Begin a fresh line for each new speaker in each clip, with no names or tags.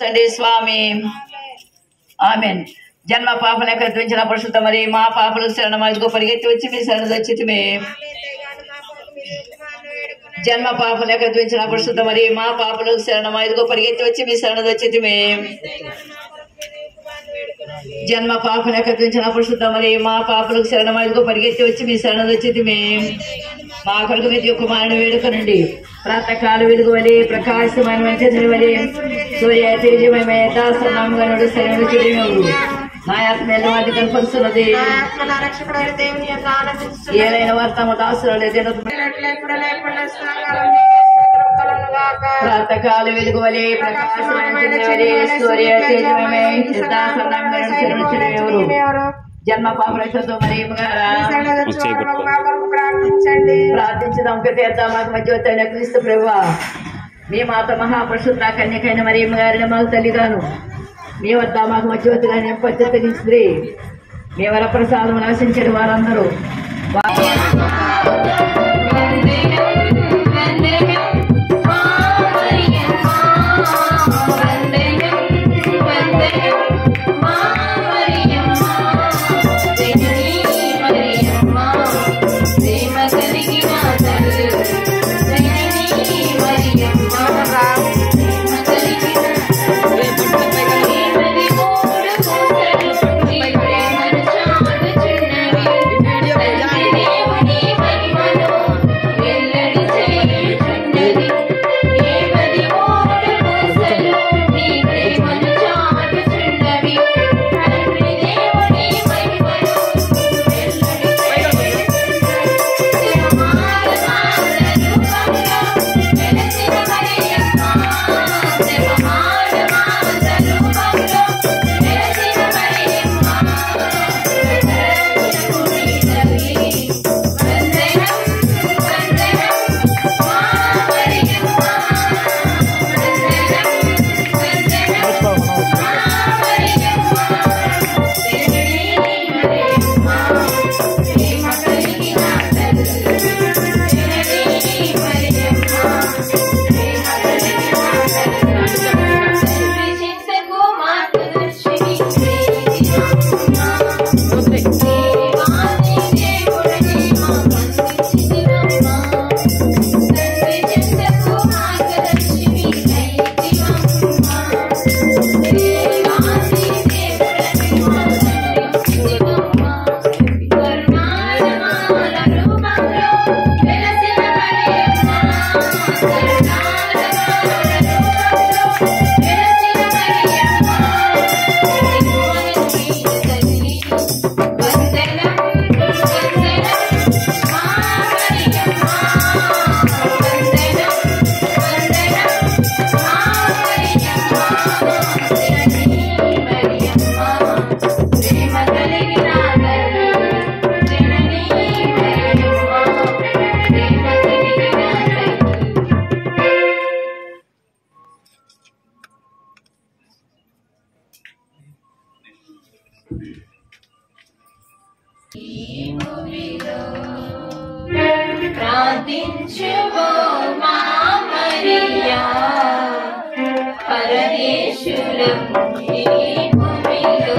తండ్రి స్వామి ఆమెన్ జన్మ పాపలకు ధ్వించిన పరిశుద్ధ మరి మా పాపలకు శరణ ఇదిగో పరిగెత్తి వచ్చి మీ శరణ దచ్చితిమే జన్మ పాపలకు ధ్వించిన పరిశుద్ధ మరి మా పాపలకు శరణమా ఇదిగో పరిగెత్తి వచ్చి మీ శరణ దచ్చితిమే జన్మ పాపలకు ధ్వించిన పరిశుద్ధ మరి మా పాపలకు శరణమా ఇదిగో పరిగెత్తి వచ్చి మీ శరణ దచ్చితిమే మా కొరకు మీ కుమారుని వేడుకనండి ప్రాతకాల వెలుగు వలె ప్రకాశమైన చంద్రుని వలె సూర్య తేజమయ దాసనామగనుడు శరణు చిరునవ్వు నా ఆత్మ ఎల్లవాది కనపరుస్తున్నది
ఆత్మల రక్షకుడైన దేవుని యొక్క ఆనందించు
ఏలైన వారు తమ దాసులు
ఎప్పుడు లేకుండా స్తోత్రం కలుగును గాక.
ప్రాతకాల వెలుగు వలె ప్రకాశమైన చంద్రుని వలె సూర్య తేజమయ దాసనామగనుడు శరణు చిరునవ్వు
ఎవరు
జన్మ పాపలతో మరి గారా
ప్రార్థించండి
ప్రార్థించడం తీర్థ మాకు మధ్యవతైన క్రీస్తు ప్రభు మీ మాత మహాపరిశుద్ధ కన్యకైన మరి గారిని మాకు తల్లిగాను మీ వద్ద మాకు మధ్యవతిగా నింపత్తి స్త్రీ మీ వరప్రసాదం నాశించిన వారందరూ
ప్రార్థించువో మా మరియా పరదేశులం ఈ భూమిలో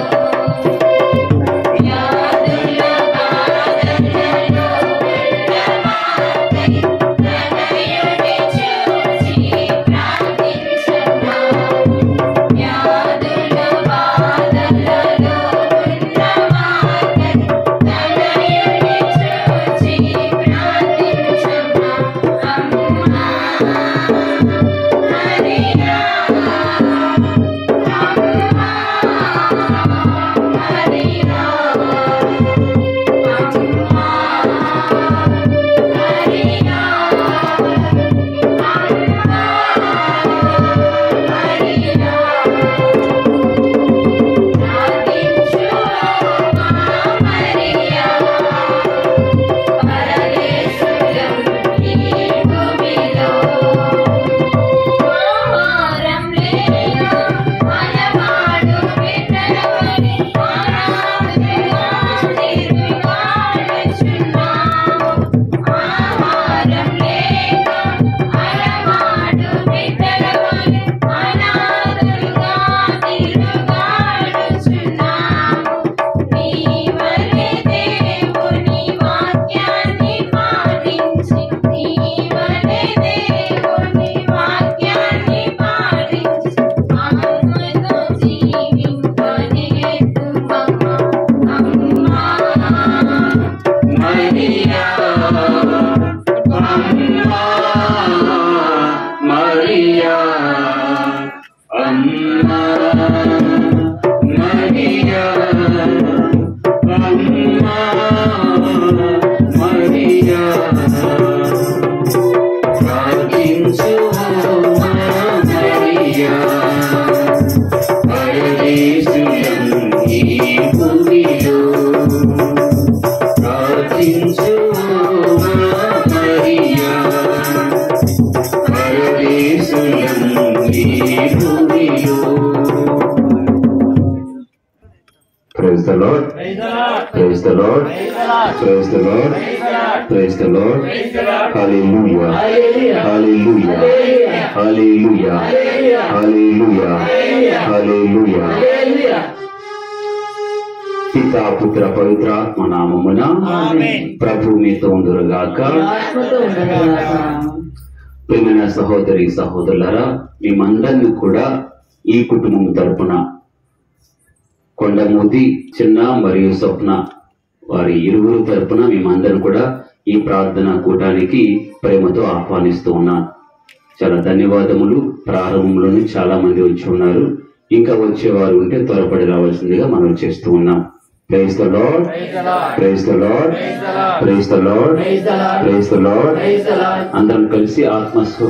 వ్యాధుల బాధలలో ఉన్నవారై తనయుని చూసి ప్రార్థించమ్మా. వ్యాధుల బాధలలో ఉన్నవారై తనయుని చూసి ప్రార్థించమ్మా. అమ్మా మరియా అమ్మా
అమ్మా మరియా అమ్మా మరియా ప్రార్థించు మా మరియా పరదేశులం ఈ భూమిలో ప్రార్థించు మా మరియా పరదేశులం ఈ భూమిలో Praise the Lord. Praise the Lord. Praise the Lord. Praise the Lord. Hallelujah. Hallelujah. Hallelujah. Hallelujah. Hallelujah. పితా పుత్ర పవిత్ర ఆత్మ నామమున ప్రభు మీతో ఉందురుగాక
ఆత్మతో ఉండగా
ప్రియమైన సహోదరి సహోదరులారా మేమందరినీ కూడా ఈ కుటుంబం తరపున కొండమూతి చిన్న మరియు స్వప్న వారి ఇరువురు తరపున మేమందరం కూడా ఈ ప్రార్థన కూటానికి ప్రేమతో ఆహ్వానిస్తూ ఉన్నాను చాలా ధన్యవాదములు ప్రారంభంలోనే చాలా మంది వచ్చి ఉన్నారు ఇంకా వచ్చేవారు ఉంటే త్వరపడి రావాల్సిందిగా మనం చేస్తూ ఉన్నాం praise the lord praise the lord praise the lord praise the lord అందరం కలిసి ఆత్మస్వ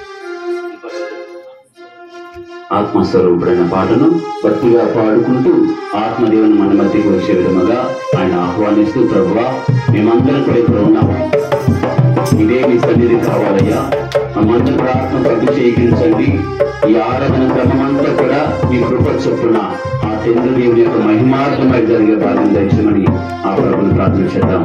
ఆత్మస్వరూపుడైన పాటను భక్తిగా పాడుకుంటూ ఆత్మదేవుని మన మధ్యకి వచ్చే విధముగా ఆయన ఆహ్వానిస్తూ ప్రభువా మేమందరం కూడా ఇక్కడ ఉన్నాము ఇదే మీ సన్నిధి కావాలయ్యా మమ్మల్ని కూడా ఆత్మ కట్టు చేయించండి ఈ ఆరాధన క్రమమంతా కూడా మీ కృప చొప్పున ఆ తండ్రి దేవుని యొక్క మహిమార్థమై జరిగే భాగం దర్శనమని ఆ ప్రభుని ప్రార్థన చేద్దాం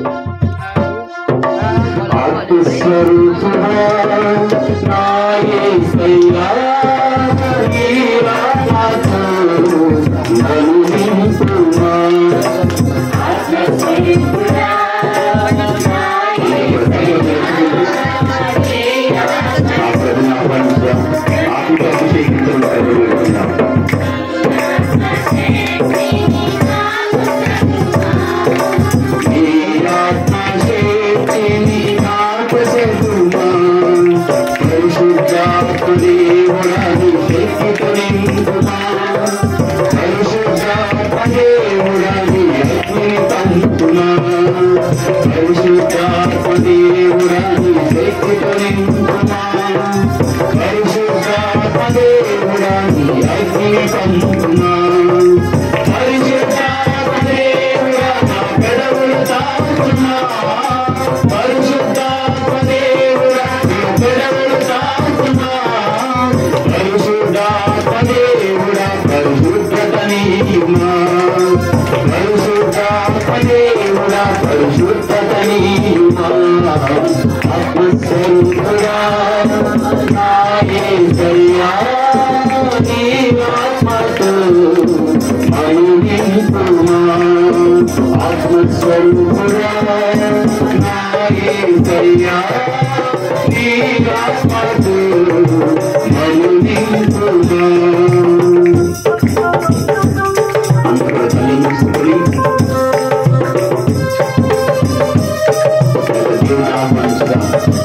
ఆత్మస్వరూపుడా నా యేసయ్యా నీ రాకతో నన్ను నింపుమా.
ఆత్మస్వరూపుడా నా యేసయ్యా
ఆ ప్రభుని ఆహ్వానించాం ఆత్మతో అభిషేకించడం ప్రభు పెడుతున్నాం నీ ఆత్మశక్తిని నాకు చెప్పుమా. పరిశుద్ధాత్మ దేవుడా నీ శక్తితో నింపుమా. పరిశుద్ధాత్మ దేవుడా నీ అగ్నిని పంపుమా. పరిశుద్ధాత్మ దేవుడా నీ శక్తితో నింపుమా. పరిశుద్ధాత్మ దేవుడా నీ అగ్నిని పంపుమా. పరిశుద్ధాత్మ దేవుడా నా పెదవులు తాకుమా. పరిశుద్ధాత్మ దేవుడా నా పెదవులు తాకుమా. పరిశుద్ధాత్మ దేవుడా పరిశుద్ధత నీయుమా. పరిశుద్ధాత్మ దేవుడా పరిశుద్ధత నీయుమా. ఆత్మస్వరూపుడా నా యేసయ్యా నీ ఆత్మతో మను నింపుమా. ఆత్మస్వరూపుడా నా యేసయ్యా నీ ఆత్మతో మను నింపుమా. అందరూ తల్లి మూసుకొని దేవుని ఆహ్వానించుదాం.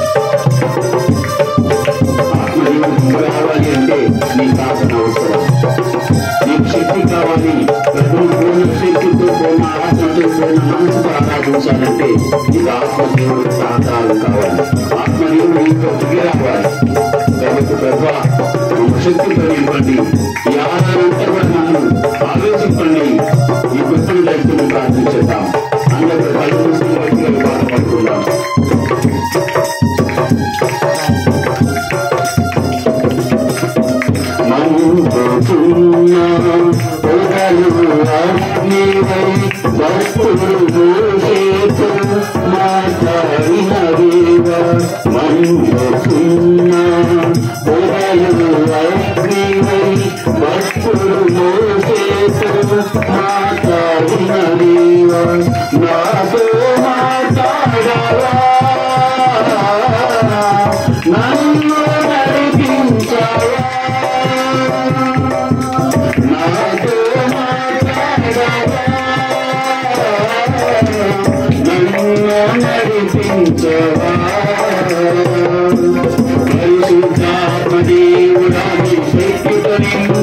ఆత్మదేవుడు రావాలి అంటే నీ ప్రార్థన అవసరం నీకు శక్తి కావాలి ప్రభువు పూర్ణ శక్తితో పూర్ణ ఆత్మతో పూర్ణ మనసుతో ఆరాధించాలంటే నీకు ఆత్మదేవుడు ప్రాంతాలు కావాలి ఆత్మదేవుడు నీకు దిగి రావాలి కాబట్టి ప్రభు మమ్మ శక్తితో నింపండి ఈ ఆధారంతా కూడా నన్ను ఆలోచింపండి ఈ కృష్ణుని దగ్గర ప్రార్థించేద్దాం అందరూ కళ్ళు మూసుకుని బయటికి బాధపడుకుందాం మందుతున్న పొగలు అగ్నివై భక్తులు చేతు మాట్లాడిన దేవ మందుతున్న పొగలు అగ్నివై భక్తులు చేతు మాట్లాడిన దేవ నాతో మాట్లాడవా నన్ను నడిపించవా నాతో మాట్లాడవా నన్ను నడిపించవా పరిశుద్ధాత్మ దేవుడా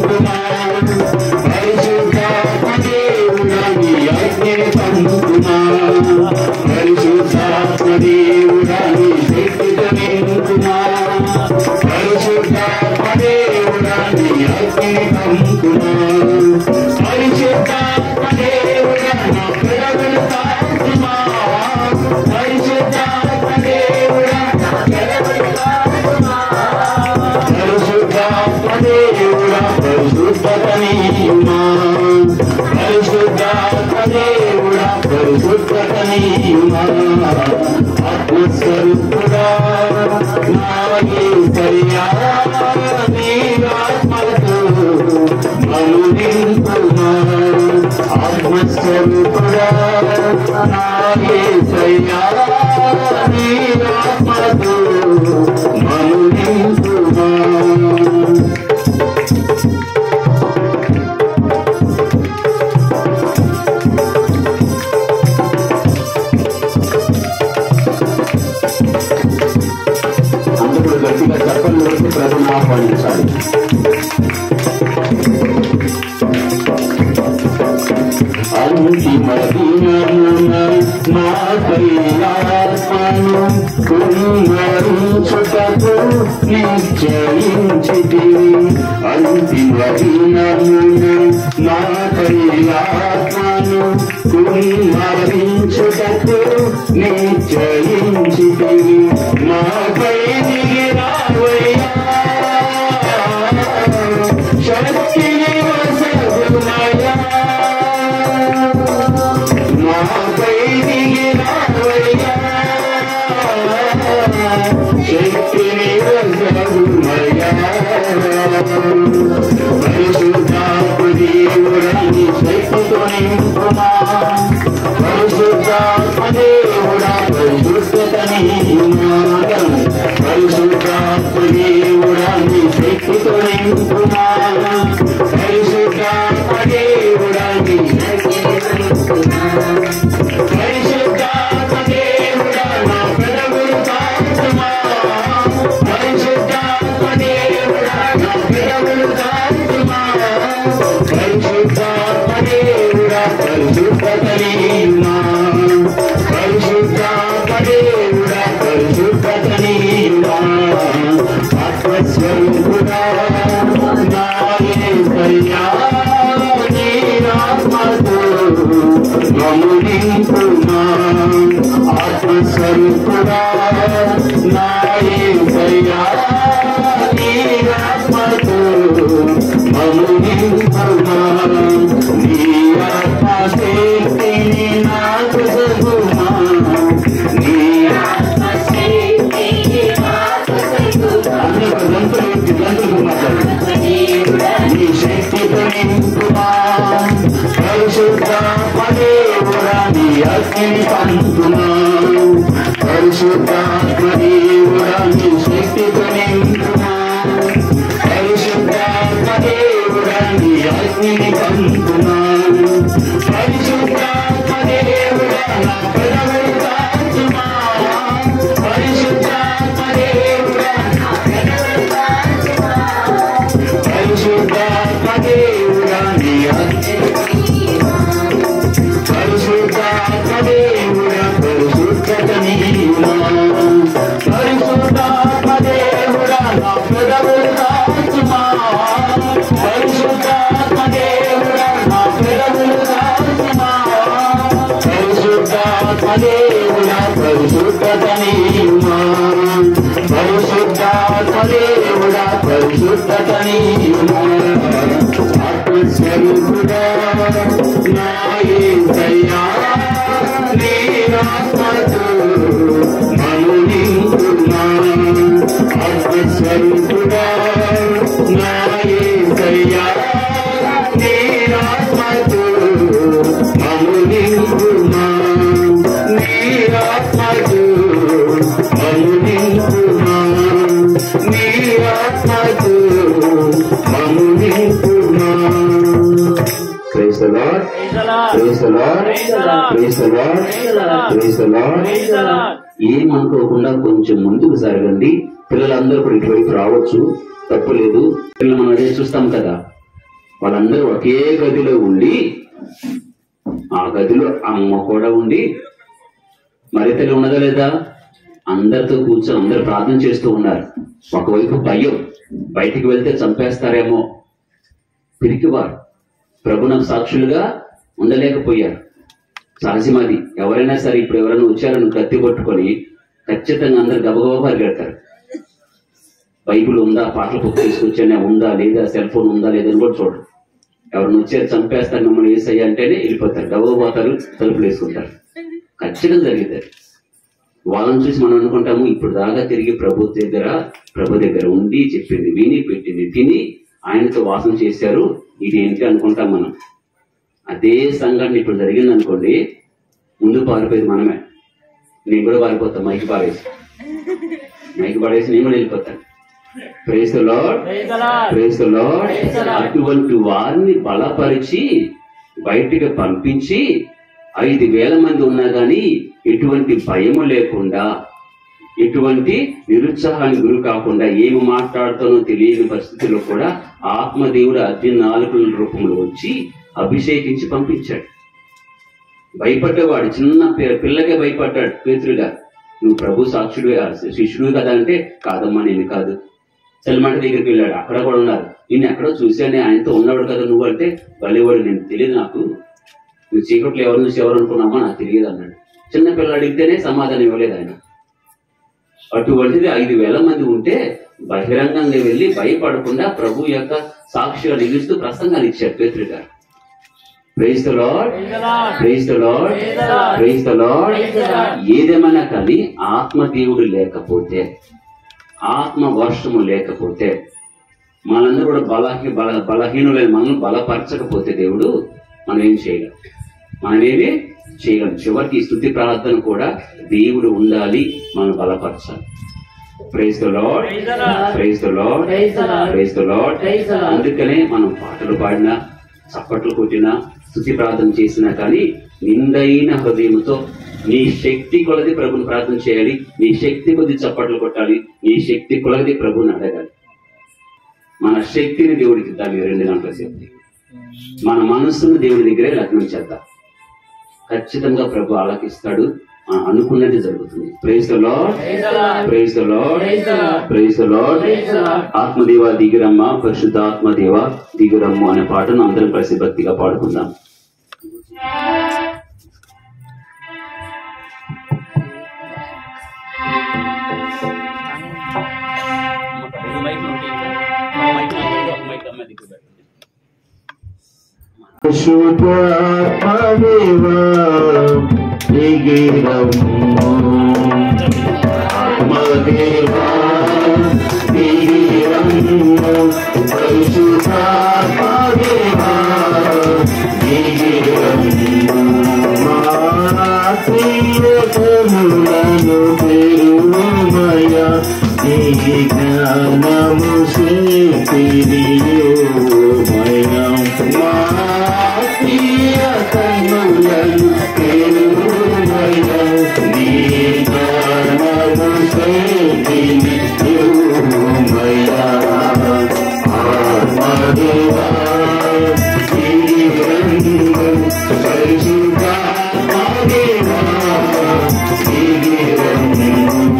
నింపుమా పరిశుద్ధాత్మ దేవుడా నీ అగ్నిని పంపుమా పరిశుద్ధాత్మ దేవుడా నీ శక్తితో నింపుమా పరిశుద్ధాత్మ దేవుడా నీ అగ్నిని పంపుమా పరిశుద్ధాత్మ దేవుడా నా పెదవులు తాకుమా పరిశుద్ధాత్మ దేవుడా నా పెదవులు తాకుమా పరిశుద్ధాత్మ దేవుడా పరిశుద్ధతనీయుమా పరిశుద్ధాత్మ దేవుడా పరిశుద్ధతనీయుమా ఆత్మస్వరూపుడా నావే సరియా నీ ఆత్మతో మను నింపుమా ఆత్మస్వరూపుడా నావే సరియా నీ ఆత్మతో మను నింపుమా అందుకు గట్టిగా చెప్పలు వేసి ప్రభుని ఆహ్వానించాలి అంతిమ దినమున నాపై ఆత్మను కుమ్మరించుటకు నిశ్చయించితివి అంతిమ దినమున నాపై ఆత్మను కుమ్మరించుటకు నిశ్చయించితివి నాపై దిగిరావయ్యా శక్తిని వసగుమయా నాపై దిగిరావయ్యా శక్తిని వసగుమయా పరిశుద్ధాత్మదేవుడని శక్తితో నింపుమా పరిశుద్ధాత్మదేవుడా పరిశుద్ధతనీయుమా పరిశుద్ధాత్మదేవుడా నీ శక్తితో నింపుమా పరిశుద్ధాత్మదేవుడా నీ పరిశుద్ధాత్మదేవుడా నా పెదవులు తాకుమా పరిశుద్ధాత్మదేవుడా నా పెదవులు తాకుమా పరిశుద్ధాత్మదేవుడా పరిశుద్ధతనీయుమా పరిశుద్ధాత్మదేవుడా పరిశుద్ధతనీయుమా ఆత్మస్వరూపుడా నాయే సయ్యా నీ ఆత్మతో మము నింపుమా ఆత్మస్వరూపుడా నాయే సయ్యా నీ ఆత్మతో మము నింపుమా నీ ఆత్మ శక్తిని నాకు సగుమా నీ ఆత్మ శక్తిని నాకు సగుమా అందరూ గంటలు ఎత్తి గంటలు మాట్లాడు నీ శక్తితో నింపుమా పరిశుద్ధాత్మదేవుడా నీ అగ్ని పంపుమా పరిశుద్ధాత్మదేవుడా నీ శక్తితో నింపుమా పరిశుద్ధాత్మదేవుడా నీ అగ్నిని పంపుమా పరిశుద్ధాత్మదేవుడా నా పెదవులు తాకుమా పరిశుద్ధాత్మదేవుడా నా పెదవులు తాకుమా పరిశుద్ధాత్మదేవుడా నీ పరిశుద్ధాత్మదేవుడా పరిశుద్ధతనీయుమా పరిశుద్ధాత్మదేవుడా నా పెదవులు తాకుమా పరిశుద్ధాత్మదేవుడా నా పెదవులు తాకుమా పరిశుద్ధాత్మదేవుడా పరిశుద్ధతనీయుమా పరిశుద్ధాత్మదేవుడా పరిశుద్ధతనీయుమా ఆత్మస్వరూపుడా నాయే సయ్యా నీ ఆత్మతో మను నింపుమా ఆత్మస్వరూపుడా నాయే సయ్యా నీ ఆత్మతో మను నింపుమా నీ ఆత్మతో మను నింపుమా నీ ఆత్మతో మను నింపుమా Praise the Lord. Praise the Lord. Praise the Lord. Praise the Lord. ఏం అనుకోకుండా కొంచెం ముందుకు జరగండి పిల్లలందరూ కూడా ఇటువైపు రావచ్చు తప్పు లేదు పిల్లలు మనం అదే చూస్తాం కదా వాళ్ళందరూ ఒకే గదిలో ఉండి ఆ గదిలో అమ్మ కూడా ఉండి మరితలు ఉన్నదా లేదా అందరితో కూర్చొని అందరు ప్రార్థన చేస్తూ ఉన్నారు ఒకవైపు భయం బయటికి వెళ్తే చంపేస్తారేమో పిరికివారు ప్రభునకు సాక్షులుగా ఉండలేకపోయారు సహజమాది ఎవరైనా సరే ఇప్పుడు ఎవరైనా వచ్చారని కత్తి పట్టుకొని ఖచ్చితంగా అందరు గబగబా పరిగెడతారు బైబిల్ ఉందా పాటలు బుక్ తీసుకొచ్చానే ఉందా లేదా సెల్ ఫోన్ ఉందా లేదా అని కూడా చూడరు ఎవరిని వచ్చారు చంపేస్తారు మిమ్మల్ని వేసయ్య అంటేనే వెళ్ళిపోతారు గబగబోతారు తలుపులు వేసుకుంటారు ఖచ్చితంగా జరిగింది వాళ్ళని చూసి మనం అనుకుంటాము ఇప్పుడు దాకా తిరిగి ప్రభు దగ్గర ప్రభు దగ్గర ఉండి చెప్పింది విని పెట్టింది తిని ఆయనతో వాసన చేశారు ఇది ఏంటి అనుకుంటాం మనం అదే సంఘటన ఇప్పుడు జరిగింది అనుకోండి ముందు పారిపోయేది మనమే నేను కూడా పారిపోతాను మైకి పారేసి మైకి పాడేసి నేను కూడా వెళ్ళిపోతాను ప్రేస్ లార్డ్ ప్రేస్ లార్డ్ అటువంటి వారిని బలపరిచి బయటికి పంపించి ఐదు వేల మంది ఉన్నా గాని ఎటువంటి భయము లేకుండా ఎటువంటి నిరుత్సాహానికి గురి కాకుండా ఏమి మాట్లాడుతానో తెలియని పరిస్థితుల్లో కూడా ఆత్మదేవుడు అగ్ని నాలుగుల రూపంలో వచ్చి అభిషేకించి పంపించాడు భయపడ్డవాడు చిన్న పి- పిల్లకే భయపడ్డాడు పేతురుగా నువ్వు ప్రభు సాక్షుడు శిష్యుడు కదా అంటే కాదమ్మా నేను కాదు సెల్మాట దగ్గరికి వెళ్ళాడు అక్కడ కూడా ఉన్నారు నిన్ను ఎక్కడో చూశానే ఆయనతో ఉన్నవాడు కదా నువ్వు అంటే బలివాడు నేను తెలియదు నాకు నువ్వు చీకట్లో ఎవరు చూసి ఎవరు అనుకున్నామా నాకు తెలియదు అన్నాడు చిన్న పిల్లలు అడిగితేనే సమాధానం ఇవ్వలేదు ఆయన అటువంటిది ఐదు వేల మంది ఉంటే బహిరంగంగా వెళ్ళి భయపడకుండా ప్రభు యొక్క సాక్షిగా నిలుస్తూ ప్రసంగాన్ని ఇచ్చాడు పేతురు గారు praise the lord praise the lord praise the lord ఏదేమైనా కానీ ఆత్మ దేవుడు లేకపోతే ఆత్మ వర్షము లేకపోతే మనందరూ కూడా బలహీ బల బలహీనులైన మనం బలపరచకపోతే దేవుడు మనం ఏం చేయలేం మనమేమి చేయలేం చివరికి ఈ స్థుతి ప్రార్థన కూడా దేవుడు ఉండాలి మనం బలపరచాలి praise the lord praise the lord
Praise the Lord.
Praise the lord
Praise the Lord.
అందుకనే మనం పాటలు పాడినా చప్పట్లు కొట్టినా స్థుతి ప్రార్థన చేసినా కానీ నిండైన హృదయంతో నీ శక్తి కొలది ప్రభుని ప్రార్థన చేయాలి నీ శక్తి కొద్ది చప్పట్లు కొట్టాలి నీ శక్తి కొలది ప్రభుని అడగాలి మన శక్తిని దేవుడికి ఇద్దాం ఈ రెండు గంటల శక్తి మన మనస్సును దేవుడి దగ్గరే లగ్నం చేద్దాం ఖచ్చితంగా ప్రభు ఆలకిస్తాడు మనం అనుకున్నది జరుగుతుంది praise the lord praise the lord
Praise the Lord.
Praise the lord
Praise the Lord.
ఆత్మదేవ దిగురమ్మ పరిశుద్ధ ఆత్మదేవ దిగురమ్మ అనే పాటను అందరం కలిసి భక్తిగా పాడుకుందాం
శుభాత్మదేవా దిగిరమ్ము ఆత్మదేవా దిగిరమ్ము పరిశుద్ధాత్మదేవా దిగిరమ్ము మా ప్రియతములను పెరుమయ నీ జ్ఞానము శక్తినియోమయ మా ప్రియతములను పెరుమయ నీ జ్ఞానము శక్తినియోమయ ఆత్మదేవా దిగిరమ్ము పరిశుద్ధాత్మదేవా దిగిరమ్ము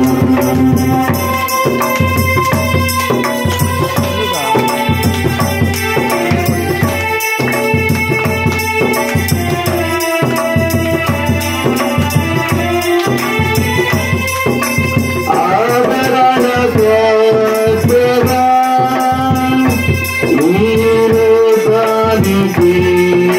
ఆదరణ కోసరా నీరు దానికి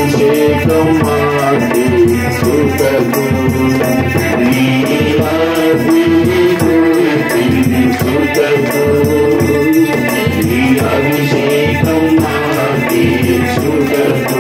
అభిషేకం మాకి సుతకు నీ అభిషేకం సుతకు నీ అభిషేకం మాకి సుతకు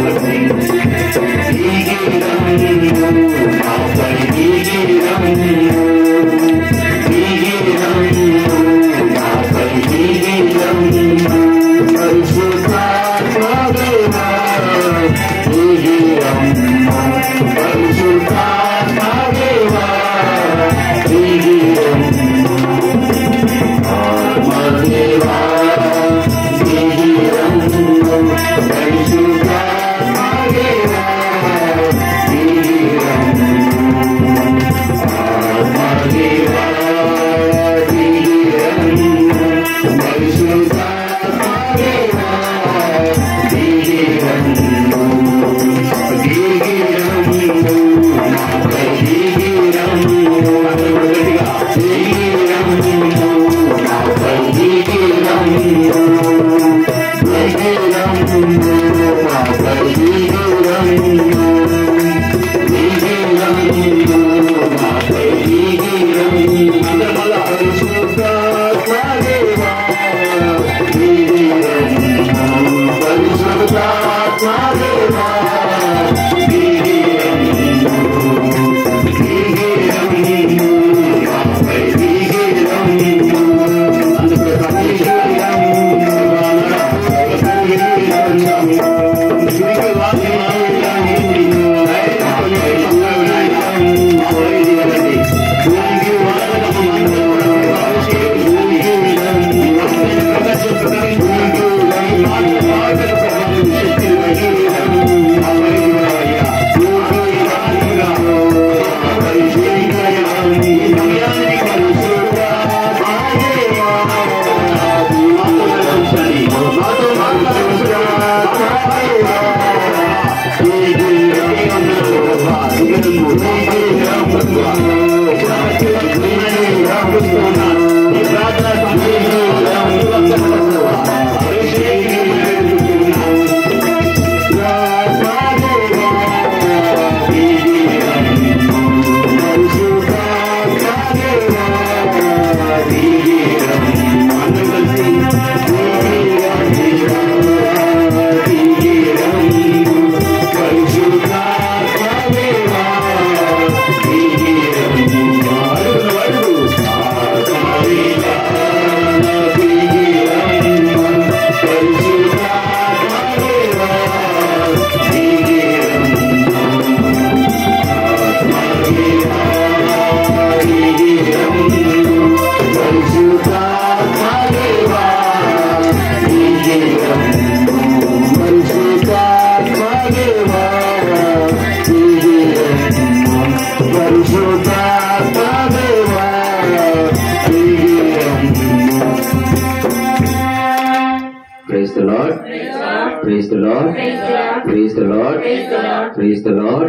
Praise the Lord. Praise the Lord. Praise the Lord. Praise the Lord.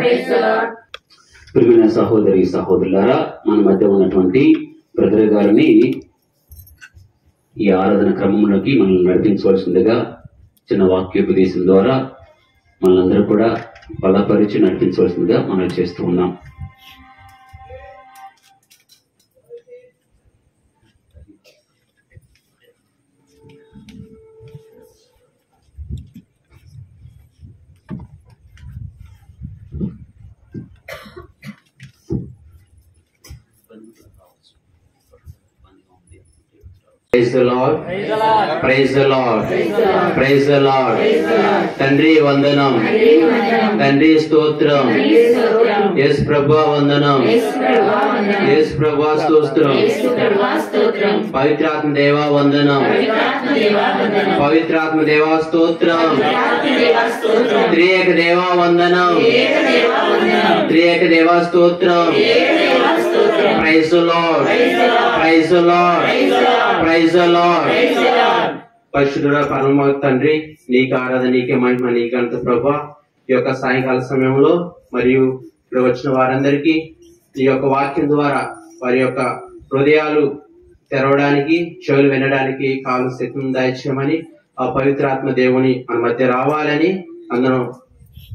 ప్రియమైన సహోదరి సహోదరులారా మన మధ్య ఉన్నటువంటి బ్రదర్ గారిని ఈ ఆరాధన క్రమంలోకి మనల్ని నడిపించవలసిందిగా చిన్న వాక్యోపదేశం ద్వారా మనందరూ కూడా బలపరిచి నడిపించవలసిందిగా మనం చేస్తూ ఉన్నాం Praise the Lord. Praise the Lord. Praise the Lord. తండ్రి వందనం తండ్రి స్తోత్రం ఎస్ ప్రభా వందనం ఎస్ ప్రభా స్తోత్రం పవిత్రాత్మ దేవా వందనం పవిత్రాత్మ దేవా స్తోత్రం త్రియేక దేవా వందనం త్రియేక దేవా స్తోత్రం praise lord praise lord praise lord పరిశుద్ధుడ పరమ తండ్రి నీకు ఆరాధన నీకే మహిమ నీకంత ప్రభా ఈ యొక్క సాయంకాల సమయంలో మరియు ఇక్కడ వచ్చిన వారందరికీ ఈ యొక్క వాక్యం ద్వారా వారి యొక్క హృదయాలు తెరవడానికి చెవులు వినడానికి కాలు శక్తిని దయచేయమని ఆ పవిత్రాత్మ దేవుని మన మధ్య రావాలని అందరం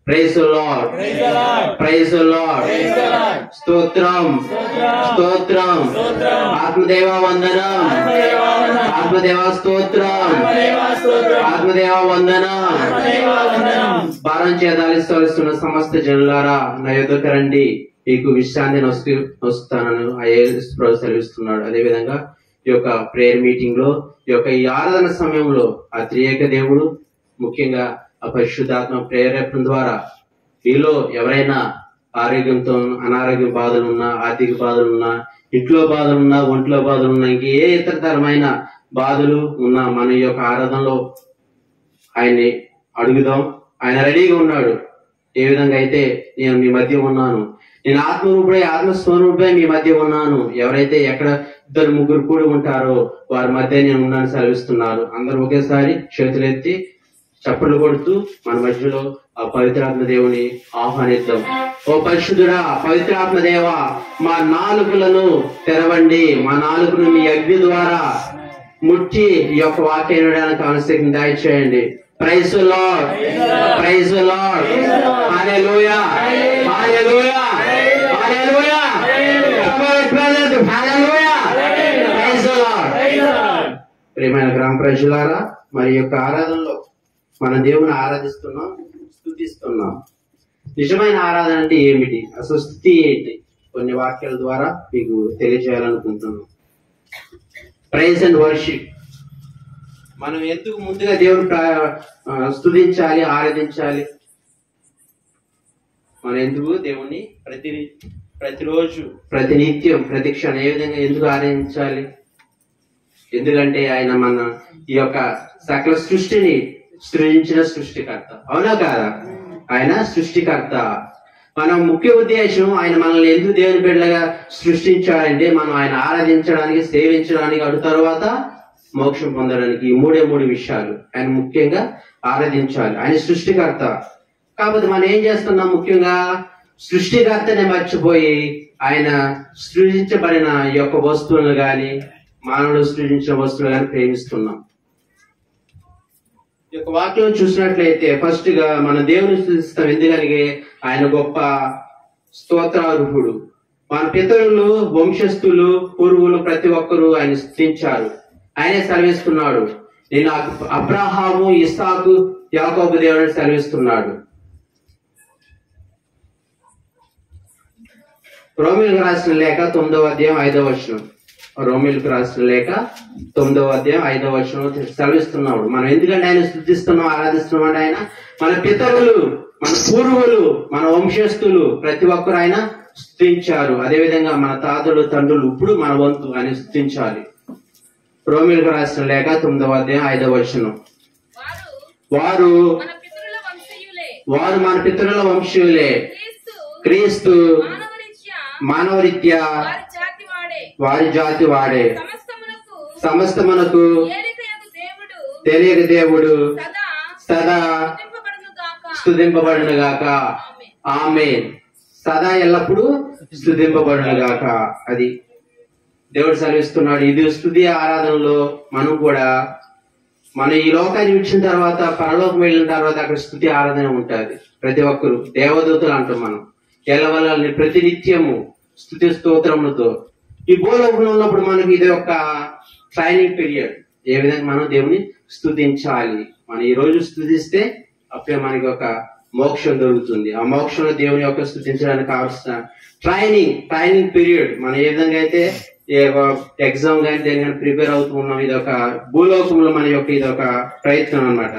ప్రైజ్ లార్డ్ ప్రైజ్ లార్డ్ స్తోత్రం స్తోత్రం ఆత్మదేవ వందనం ఆత్మదేవ స్తోత్రం ఆత్మదేవ వందనం భారం చేదాలిస్తున్న సమస్త జనులారా నా యొద్దకు రండి మీకు విశ్రాంతిని వస్తూ వస్తానని ఐఏఎస్ సెలవిస్తున్నాడు అదే విధంగా ఈ యొక్క ప్రేయర్ మీటింగ్ లో ఈ యొక్క ఈ ఆరాధన సమయంలో ఆ త్రియేక దేవుడు ముఖ్యంగా ఆ పరిశుద్ధాత్మ ప్రేరేపణ ద్వారా మీలో ఎవరైనా ఆరోగ్యంతో అనారోగ్య బాధలు ఉన్నా ఆర్థిక బాధలు ఉన్నా ఇంట్లో బాధలు ఉన్నా ఒంట్లో బాధలు ఉన్నా ఇంక ఏ ఇతర తరమైన బాధలు ఉన్నా మన ఈ యొక్క ఆరాధనలో ఆయన్ని అడుగుదాం ఆయన రెడీగా ఉన్నాడు ఏ విధంగా అయితే నేను మీ మధ్య ఉన్నాను నేను ఆత్మరూపుడై ఆత్మస్వరూపుడై మీ మధ్య ఉన్నాను ఎవరైతే ఎక్కడ ఇద్దరు ముగ్గురు కూడి ఉంటారో వారి మధ్య నేను ఉన్నాను సెలవిస్తున్నారు అందరూ ఒకేసారి చేతులెత్తి చప్పట్లు కొడుతూ మన మధ్యలో ఆ పవిత్రాత్మ దేవుని ఆహ్వానిద్దాం ఓ పరిశుద్ధుడా పవిత్రాత్మ దేవ మా నాలుకలను తెరవండి మా నాలుకను మీ అగ్ని ద్వారా ముట్టి ఈ యొక్క వాక్యం వినడానికి ఆవశ్యకం దయచేయండి praise lord praise lord hallelujah hallelujah hallelujah hallelujah praise lord ప్రియమైన గ్రామ ప్రజలారా మరి ఈ యొక్క ఆరాధనలో మన దేవుని ఆరాధిస్తున్నాం స్థుతిస్తున్నాం నిజమైన ఆరాధన అంటే ఏమిటి అసలు స్థుతి ఏంటి కొన్ని వాక్యాల ద్వారా మీకు తెలియజేయాలనుకుంటున్నాం ప్రైజ్ అండ్ వర్షిప్ మనం ఎందుకు ముందుగా దేవుని ప్రా- ఆ, స్తుతించాలి ఆరాధించాలి మనం ఎందుకు దేవుణ్ణి ప్రతి ప్రతిరోజు ప్రతి నిత్యం ప్రతి క్షణం ఏ విధంగా ఎందుకు ఆరాధించాలి ఎందుకంటే ఆయన మన ఈ యొక్క సకల సృష్టిని సృజించిన సృష్టికర్త అవునా కాదా ఆయన సృష్టికర్త మన ముఖ్య ఉద్దేశం ఆయన మనల్ని ఎందుకు దేవుని బిడ్డలుగా సృష్టించాడంటే మనం ఆయన ఆరాధించడానికి సేవించడానికి అడు తర్వాత మోక్షం పొందడానికి ఈ మూడే మూడు విషయాలు ఆయన ముఖ్యంగా ఆరాధించాలి ఆయన సృష్టికర్త కాబట్టి మనం ఏం చేస్తున్నాం ముఖ్యంగా సృష్టికర్తనే మర్చిపోయి ఆయన సృజించబడిన ఈ యొక్క వస్తువులను గాని మానవుడు సృజించిన వస్తువులు గాని ప్రేమిస్తున్నాం ఈ యొక్క వాక్యం చూసినట్లయితే ఫస్ట్ గా మన దేవుని స్థుతిస్తాం ఎందుకని ఆయన గొప్ప స్తోత్రార్హుడు మన పితరులు వంశస్థులు పూర్వులు ప్రతి ఒక్కరూ ఆయన స్థుతించారు ఆయనే సెలవిస్తున్నాడు నేను అబ్- అబ్రహాము ఇస్సాకు యాకోబు దేవుడిని సెలవిస్తున్నాడు రోమిలకు రాసిన లేఖ తొమ్మిదవ అధ్యాయం ఐదవ వచనం రోమిలకు రాసిన లేఖ తొమ్మిదవ అధ్యాయం ఐదవ వచనం సెలవిస్తున్నాడు మనం ఎందుకంటే ఆయన స్థుతిస్తున్నాం ఆరాధిస్తున్నాం అంటే ఆయన మన పితరులు మన పూర్వులు మన వంశస్థులు ప్రతి ఒక్కరు ఆయన స్థుతించారు అదేవిధంగా మన తాతలు తండ్రులు ఇప్పుడు మన వంతు ఆయన స్థుతించాలి రోమిలకు రాసిన లేఖ తొమ్మిదవ అధ్యాయం ఐదవ వచనం
వారు
వారు
మన పితరుల వంశీయులే
వారు మన పితరుల వంశీయులే
క్రీస్తు
క్రీస్తు
మానవరీత్యా
మానవరీత్యా
వారి జాతి వాడే
వారి జాతి వాడే
సమస్తమునకు
సమస్తమునకు
ఏలికయగు దేవుడు
తెలియక దేవుడు
సదా
సదా
స్తుతింపబడును గాక
స్థుతింపబడును గాక ఆమె సదా ఎల్లప్పుడూ స్థుతింపబడును గాక అది దేవుడు సెలవిస్తున్నాడు ఇది స్థుతి ఆరాధనలో మనం కూడా మనం ఈ లోకాన్ని విడిచిన తర్వాత పరలోకం వెళ్ళిన తర్వాత అక్కడ స్థుతి ఆరాధన ఉంటుంది ప్రతి ఒక్కరు దేవదూతలు అంటాం మనం ఎల్లవల్లని ప్రతి నిత్యము స్థుతి స్తోత్రములతో ఈ భూలోకంలో ఉన్నప్పుడు మనకి ఇది ఒక ట్రైనింగ్ పీరియడ్ ఏ విధంగా మనం దేవుని స్థుతించాలి మనం ఈ రోజు స్థుతిస్తే అప్పుడే మనకి ఒక మోక్షం దొరుకుతుంది ఆ మోక్షంలో దేవుని యొక్క స్థుతించడానికి కావాల్సిన ట్రైనింగ్ ట్రైనింగ్ పీరియడ్ మనం ఏ విధంగా అయితే ఎగ్జామ్ కానీ దేని కానీ ప్రిపేర్ అవుతూ ఉన్నాం ఇది ఒక భూలోకంలో మన యొక్క ఇది ఒక ప్రయత్నం అన్నమాట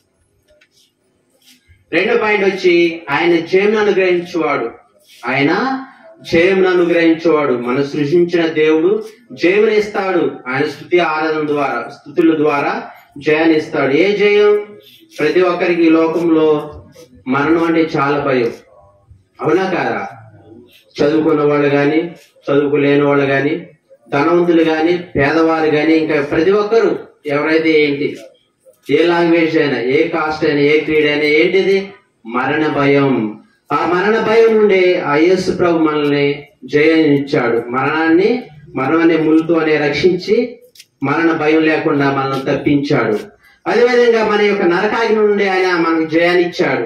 రెండో పాయింట్ వచ్చి ఆయన జయమును అనుగ్రహించేవాడు ఆయన జయమును అనుగ్రహించేవాడు మన సృష్టించిన దేవుడు జయమును ఇస్తాడు ఆయన స్థుతి ఆరాధన ద్వారా స్థుతుల ద్వారా జయాన్ని ఇస్తాడు ఏ జయం ప్రతి ఒక్కరికి ఈ లోకంలో మరణం అంటే చాలా భయం అవునా కాదా చదువుకున్న వాళ్ళు గాని చదువుకోలేని వాళ్ళు గాని ధనవంతులు గాని పేదవారు గాని ఇంకా ప్రతి ఒక్కరు ఎవరైతే ఏంటి ఏ లాంగ్వేజ్ అయినా ఏ కాస్ట్ అయినా ఏ క్రీడ అయినా ఏంటిది మరణ భయం ఆ మరణ భయం నుండి ఆ యేసు ప్రభు మనల్ని జయం ఇచ్చాడు మరణాన్ని మరణం అనే ములుతో అనే రక్షించి మరణ భయం లేకుండా మనల్ని తప్పించాడు అదేవిధంగా మన యొక్క నరకాగ్ని నుండి ఆయన మనకు జయాన్ని ఇచ్చాడు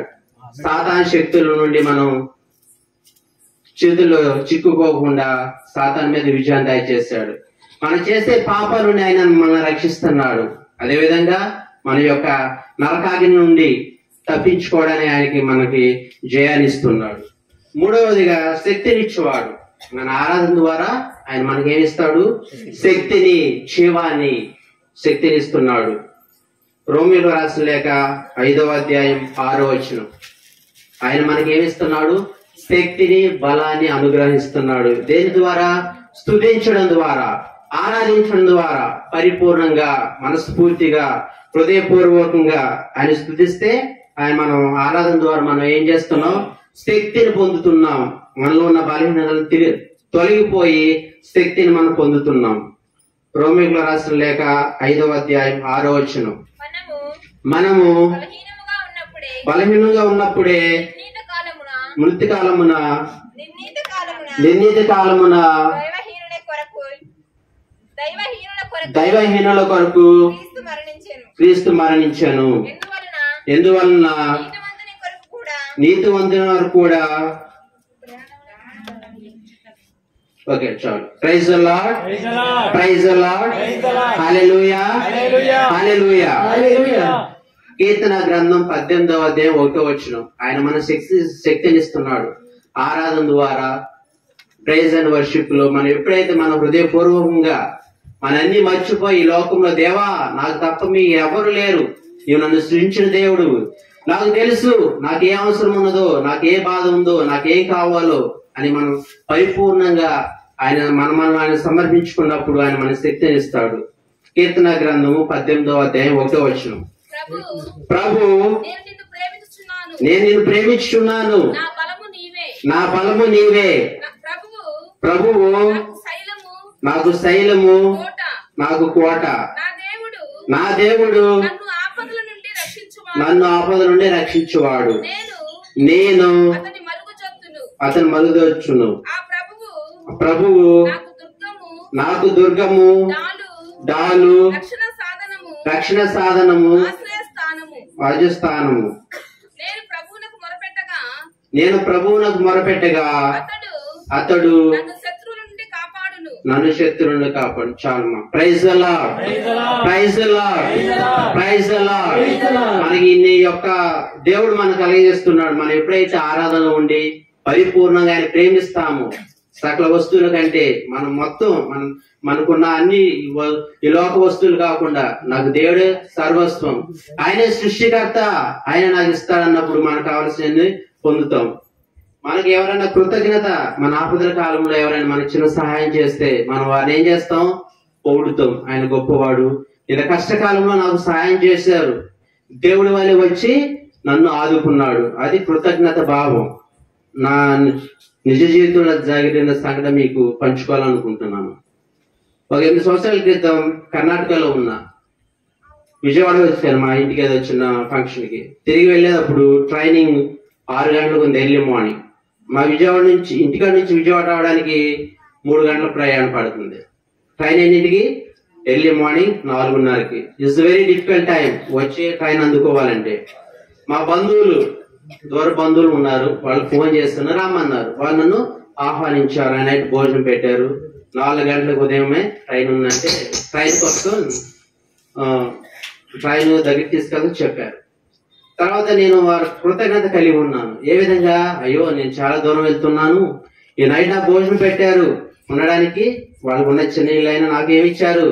సాతాన్ శక్తుల నుండి మనం చేతుల్లో చిక్కుకోకుండా సాతాన్ మీద విజయం దయచేశాడు మనం చేసే పాపాల నుండి ఆయన మనల్ని రక్షిస్తున్నాడు అదేవిధంగా మన యొక్క నరకాగ్ని నుండి తప్పించుకోవడానికి ఆయనకి మనకి జయాన్ని ఇస్తున్నాడు మూడవదిగా శక్తినిచ్చేవాడు మన ఆరాధన ద్వారా ఆయన మనకి ఏమిస్తాడు శక్తిని జీవాన్ని శక్తిని ఇస్తున్నాడు రోమిలో రాసిన లేక ఐదవ అధ్యాయం ఆరో వచనం ఆయన మనకి ఏమిస్తున్నాడు శక్తిని బలాన్ని అనుగ్రహిస్తున్నాడు దేని ద్వారా స్తుతించడం ద్వారా ఆరాధించడం ద్వారా పరిపూర్ణంగా మనస్ఫూర్తిగా హృదయపూర్వకంగా ఆయన స్తుతిస్తే ఆయన మనం ఆరాధన ద్వారా మనం ఏం చేస్తున్నాం శక్తిని పొందుతున్నాం మనలో ఉన్న బలహీనతలు తిరిగి తొలగిపోయి శక్తిని మనం పొందుతున్నాం రోమిలో రాసిన లేక ఐదవ అధ్యాయం ఆరో వచనం
మనము
మనము
బలహీనముగా ఉన్నప్పుడే
బలహీనంగా ఉన్నప్పుడే
నిర్ణీత కాలమున
మృతి కాలమున
నిర్ణీత కాలమున
నిర్ణీత కాలమున
దైవహీనుల కొరకు దైవహీనుల కొరకు
దైవహీనుల కొరకు
క్రీస్తు మరణించెను
క్రీస్తు మరణించాను
ఎందువలన
ఎందువలన
నీతిమంతుని కొరకు కూడా
నీతివంతుని వారు కూడా ఓకే చాలు praise lord praise lord hallelujah hallelujah కీర్తన గ్రంథం పద్దెనిమిదవ అధ్యాయం ఒకటో వచ్చిన ఆయన మన శక్తి శక్తినిస్తున్నాడు ఆరాధన ద్వారా ప్రైజ్ అండ్ వర్షిప్ లో మనం ఎప్పుడైతే మన హృదయపూర్వకంగా మన అన్ని మర్చిపోయి ఈ లోకంలో దేవా నాకు తప్ప మీ ఎవరు లేరు నీవు నన్ను సృష్టించిన దేవుడు నాకు తెలుసు నాకు ఏ అవసరం ఉన్నదో నాకు ఏ బాధ ఉందో నాకు ఏం కావాలో అని మనం పరిపూర్ణంగా ఆయన మన మనం ఆయన సమర్పించుకున్నప్పుడు ఆయన మన శక్తిని ఇస్తాడు కీర్తన గ్రంథము పద్దెనిమిదవ అధ్యాయం ఒకటో వచ్చిన
ప్రభు
ప్రభు
నేను నిన్ను ప్రేమించుచున్నాను
నేను నిన్ను ప్రేమించుచున్నాను
నా బలము నీవే
నా బలము నీవే
నా ప్రభువు
ప్రభువు
నాకు శైలము
నాకు శైలము
కోట
నాకు కోట
నా దేవుడు
నా దేవుడు
నన్ను ఆపదల నుండి రక్షించువాడు
నన్ను ఆపద నుండి రక్షించువాడు
నేను
నేను
అతని మలుగు చొత్తును
అతను మలుదొచ్చును
ఆ ప్రభువు
ప్రభువు
నాకు దుర్గము
నాకు దుర్గము
డాలు
డాలు
రక్షణ సాధనము
రక్షణ సాధనము
ఆశ్రయ స్థానము
రాజస్థానము
నేను ప్రభువునకు మొరపెట్టగా
నేను ప్రభువునకు మొరపెట్టగా
అతడు
అతడు
నన్ను శత్రువుల నుండి కాపాడును
నన్ను శత్రువులను కాపాడు చాలు ప్రైజ్ ప్రైజ్ ప్రైజ్ మనకి ఇన్ని యొక్క దేవుడు మనకు కలిగజేస్తున్నాడు మనం ఎప్పుడైతే ఆరాధన ఉండి పరిపూర్ణంగా ఆయన ప్రేమిస్తాము సకల వస్తువుల కంటే మనం మొత్తం మనం మనకున్న అన్ని వ- ఈ లోక వస్తువులు కాకుండా నాకు దేవుడే సర్వస్వం ఆయనే సృష్టికర్త ఆయన నాకు ఇస్తాడన్నప్పుడు మనకు కావాల్సినవి పొందుతాం మనకి ఎవరైనా కృతజ్ఞత మన ఆపదల కాలంలో ఎవరైనా మనకి చిన్న సహాయం చేస్తే మనం వారిని ఏం చేస్తాం పొగుడుతాం ఆయన గొప్పవాడు ఇలా కష్టకాలంలో నాకు సహాయం చేశారు దేవుడి వల్ల వచ్చి నన్ను ఆదుకున్నాడు అది కృతజ్ఞత భావం నా నిజ జీవితంలో జరిగిన సంఘటన మీకు పంచుకోవాలనుకుంటున్నాను ఒక ఎనిమిది సంవత్సరాల క్రితం కర్ణాటకలో ఉన్నా విజయవాడ వచ్చాను మా ఇంటికి ఏదో వచ్చిన ఫంక్షన్ కి తిరిగి వెళ్ళేటప్పుడు ట్రైనింగ్ ఆరు గంటలకు ఉంది ఎర్లీ మార్నింగ్ మా విజయవాడ నుంచి ఇంటికాడ నుంచి విజయవాడ రావడానికి మూడు గంటల ప్రయాణం పడుతుంది ట్రైన్ ఎన్నింటికి ఎర్లీ మార్నింగ్ నాలుగున్నరకి ఇట్స్ వెరీ డిఫికల్ట్ టైం వచ్చి ట్రైన్ అందుకోవాలంటే మా బంధువులు దూర బంధువులు ఉన్నారు వాళ్ళు ఫోన్ చేస్తున్నారు రమ్మన్నారు వాళ్ళు నన్ను ఆహ్వానించారు ఆయన భోజనం పెట్టారు నాలుగు గంటలకు ఉదయమే ట్రైన్ ఉందంటే ట్రైన్ కోసం ఆ, ట్రైన్ దగ్గరికి తీసుకెళ్ళి చెప్పారు తర్వాత నేను వారి కృతజ్ఞత కలిగి ఉన్నాను ఏ విధంగా అయ్యో నేను చాలా దూరం వెళ్తున్నాను ఈ నైట్ నాకు భోజనం పెట్టారు ఉండడానికి వాళ్ళకు ఉన్న చిన్న ఇల్లు అయినా నాకు ఏమి ఇచ్చారు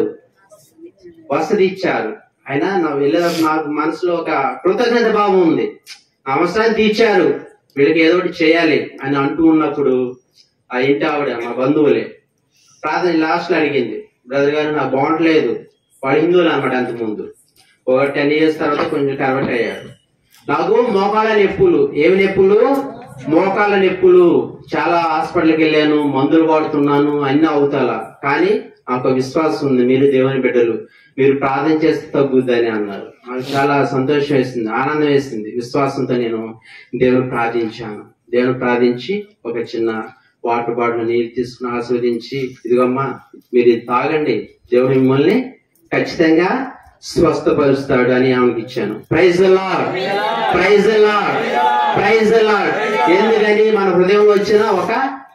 వసతి ఇచ్చారు అయినా నా వెళ్ళేటప్పుడు నాకు మనసులో ఒక కృతజ్ఞత భావం ఉంది నా అవసరాన్ని తీర్చారు వీళ్ళకి ఏదో ఒకటి చేయాలి అని అంటూ ఉన్నప్పుడు ఆ ఇంటి ఆవిడ మా బంధువులే ప్రార్థన లాస్ట్ లో అడిగింది బ్రదర్ గారు నాకు బాగుంటలేదు వాడు హిందువులు అనమాట అంత ముందు ఒక టెన్ ఇయర్స్ తర్వాత కొంచెం కన్వర్ట్ అయ్యాడు నాకు మోకాళ్ళ నొప్పులు ఏమి నొప్పులు మోకాళ్ళ నొప్పులు చాలా హాస్పిటల్కి వెళ్ళాను మందులు వాడుతున్నాను అన్ని అవుతాల కానీ నాకు ఒక విశ్వాసం ఉంది మీరు దేవుని బిడ్డలు మీరు ప్రార్థన చేస్తే తగ్గుద్దని అన్నారు నాకు చాలా సంతోషం వేసింది ఆనందం వేసింది విశ్వాసంతో నేను దేవుని ప్రార్థించాను దేవుని ప్రార్థించి ఒక చిన్న వాటర్ బాటిల్ నీళ్ళు తీసుకుని ఆస్వాదించి ఇదిగమ్మా మీరు ఇది తాగండి దేవుడు మిమ్మల్ని ఖచ్చితంగా స్వస్థపరుస్తాడు అని ఆమెకి ఇచ్చాను praise lord praise lord praise lord ఎందుకని మన హృదయంలో వచ్చిన ఒక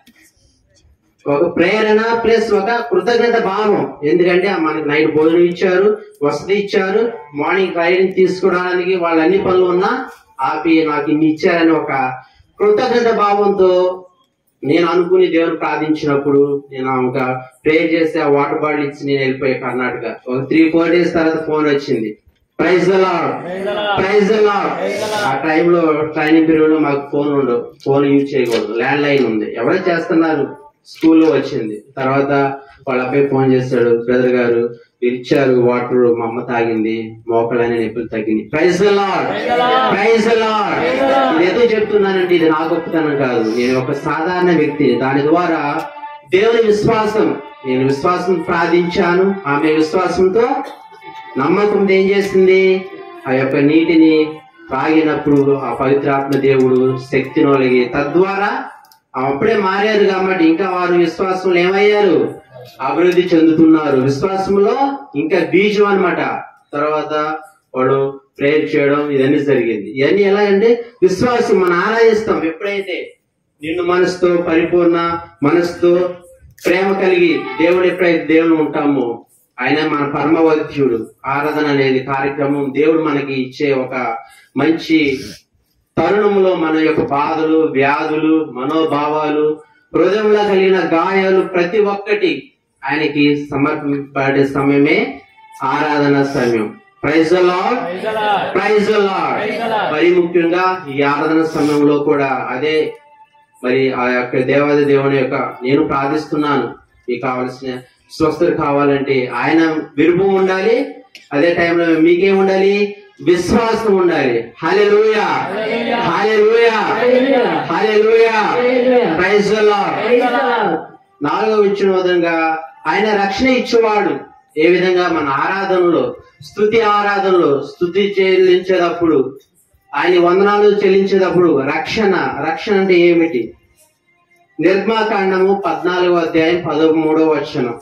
ఒక ప్రేరణ ప్లస్ ఒక కృతజ్ఞత భావం ఎందుకంటే మనకి నైట్ భోజనం ఇచ్చారు వసతి ఇచ్చారు మార్నింగ్ రైడింగ్ తీసుకోవడానికి వాళ్ళ అన్ని పనులు ఉన్నా ఆపి నాకు ఇన్ని ఇచ్చారని ఒక కృతజ్ఞత భావంతో నేను అనుకుని దేవుని ప్రార్థించినప్పుడు నేను ఒక ప్రేయర్ చేసి ఆ వాటర్ బాటిల్ ఇచ్చి నేను వెళ్ళిపోయా కర్ణాటక ఒక త్రీ ఫోర్ డేస్ తర్వాత ఫోన్ వచ్చింది ప్రైజ్ ప్రైజ్ ఆ టైంలో ట్రైనింగ్ పీరియడ్ లో మాకు ఫోన్ ఉండవు ఫోన్ యూజ్ చేయకూడదు ల్యాండ్ లైన్ ఉంది ఎవరో చేస్తున్నారు స్కూల్లో వచ్చింది తర్వాత వాళ్ళ అబ్బాయి ఫోన్ చేశాడు బ్రదర్ గారు మీరు ఇచ్చారు వాటర్ మా అమ్మ తాగింది మోకాళ్ళని నొప్పులు తగ్గింది ప్రైజ్ లాడ్ ప్రైజ్ లాడ్ ఇది ఎందుకు చెప్తున్నానంటే ఇది నా గొప్పతనం కాదు నేను ఒక సాధారణ వ్యక్తి దాని ద్వారా దేవుని విశ్వాసం నేను విశ్వాసం ప్రార్థించాను ఆమె విశ్వాసంతో నమ్మకం ఏం చేసింది ఆ యొక్క నీటిని తాగినప్పుడు ఆ పవిత్రాత్మ దేవుడు శక్తిని ఒలిగి తద్వారా అప్పుడే మారారు కాబట్టి ఇంకా వారు విశ్వాసంలో ఏమయ్యారు అభివృద్ధి చెందుతున్నారు విశ్వాసంలో ఇంకా బీజం అన్నమాట తర్వాత వాడు ప్రేయర్ చేయడం ఇవన్నీ జరిగింది ఇవన్నీ ఎలా అంటే విశ్వాసం మనం ఆరాధిస్తాం ఎప్పుడైతే నిన్ను మనసుతో పరిపూర్ణ మనసుతో ప్రేమ కలిగి దేవుడు ఎప్పుడైతే దేవుడు ఉంటామో ఆయన మన పరమ వైద్యుడు ఆరాధన అనేది కార్యక్రమం దేవుడు మనకి ఇచ్చే ఒక మంచి తరుణంలో మన యొక్క బాధలు వ్యాధులు మనోభావాలు హృదయంలో కలిగిన గాయాలు ప్రతి ఒక్కటి ఆయనకి సమర్పింపబడే సమయమే ఆరాధన సమయం ప్రైజ్ లార్డ్ ప్రైజ్ లార్డ్ మరి ముఖ్యంగా ఈ ఆరాధన సమయంలో కూడా అదే మరి ఆ యొక్క దేవాది దేవుని యొక్క నేను ప్రార్థిస్తున్నాను మీకు కావాల్సిన స్వస్థత కావాలంటే ఆయన విరుపు ఉండాలి అదే టైంలో మీకేం ఉండాలి విశ్వాసం ఉండాలి hallelujah hallelujah hallelujah praise the lord నాలుగవ ఇచ్చిన విధంగా ఆయన రక్షణ ఇచ్చేవాడు ఏ విధంగా మన ఆరాధనలో స్థుతి ఆరాధనలో స్థుతి చెల్లించేటప్పుడు ఆయన వందనాలు చెల్లించేటప్పుడు రక్షణ రక్షణ అంటే ఏమిటి నిర్మాకాండము పద్నాలుగో అధ్యాయం పదమూడవ వచనం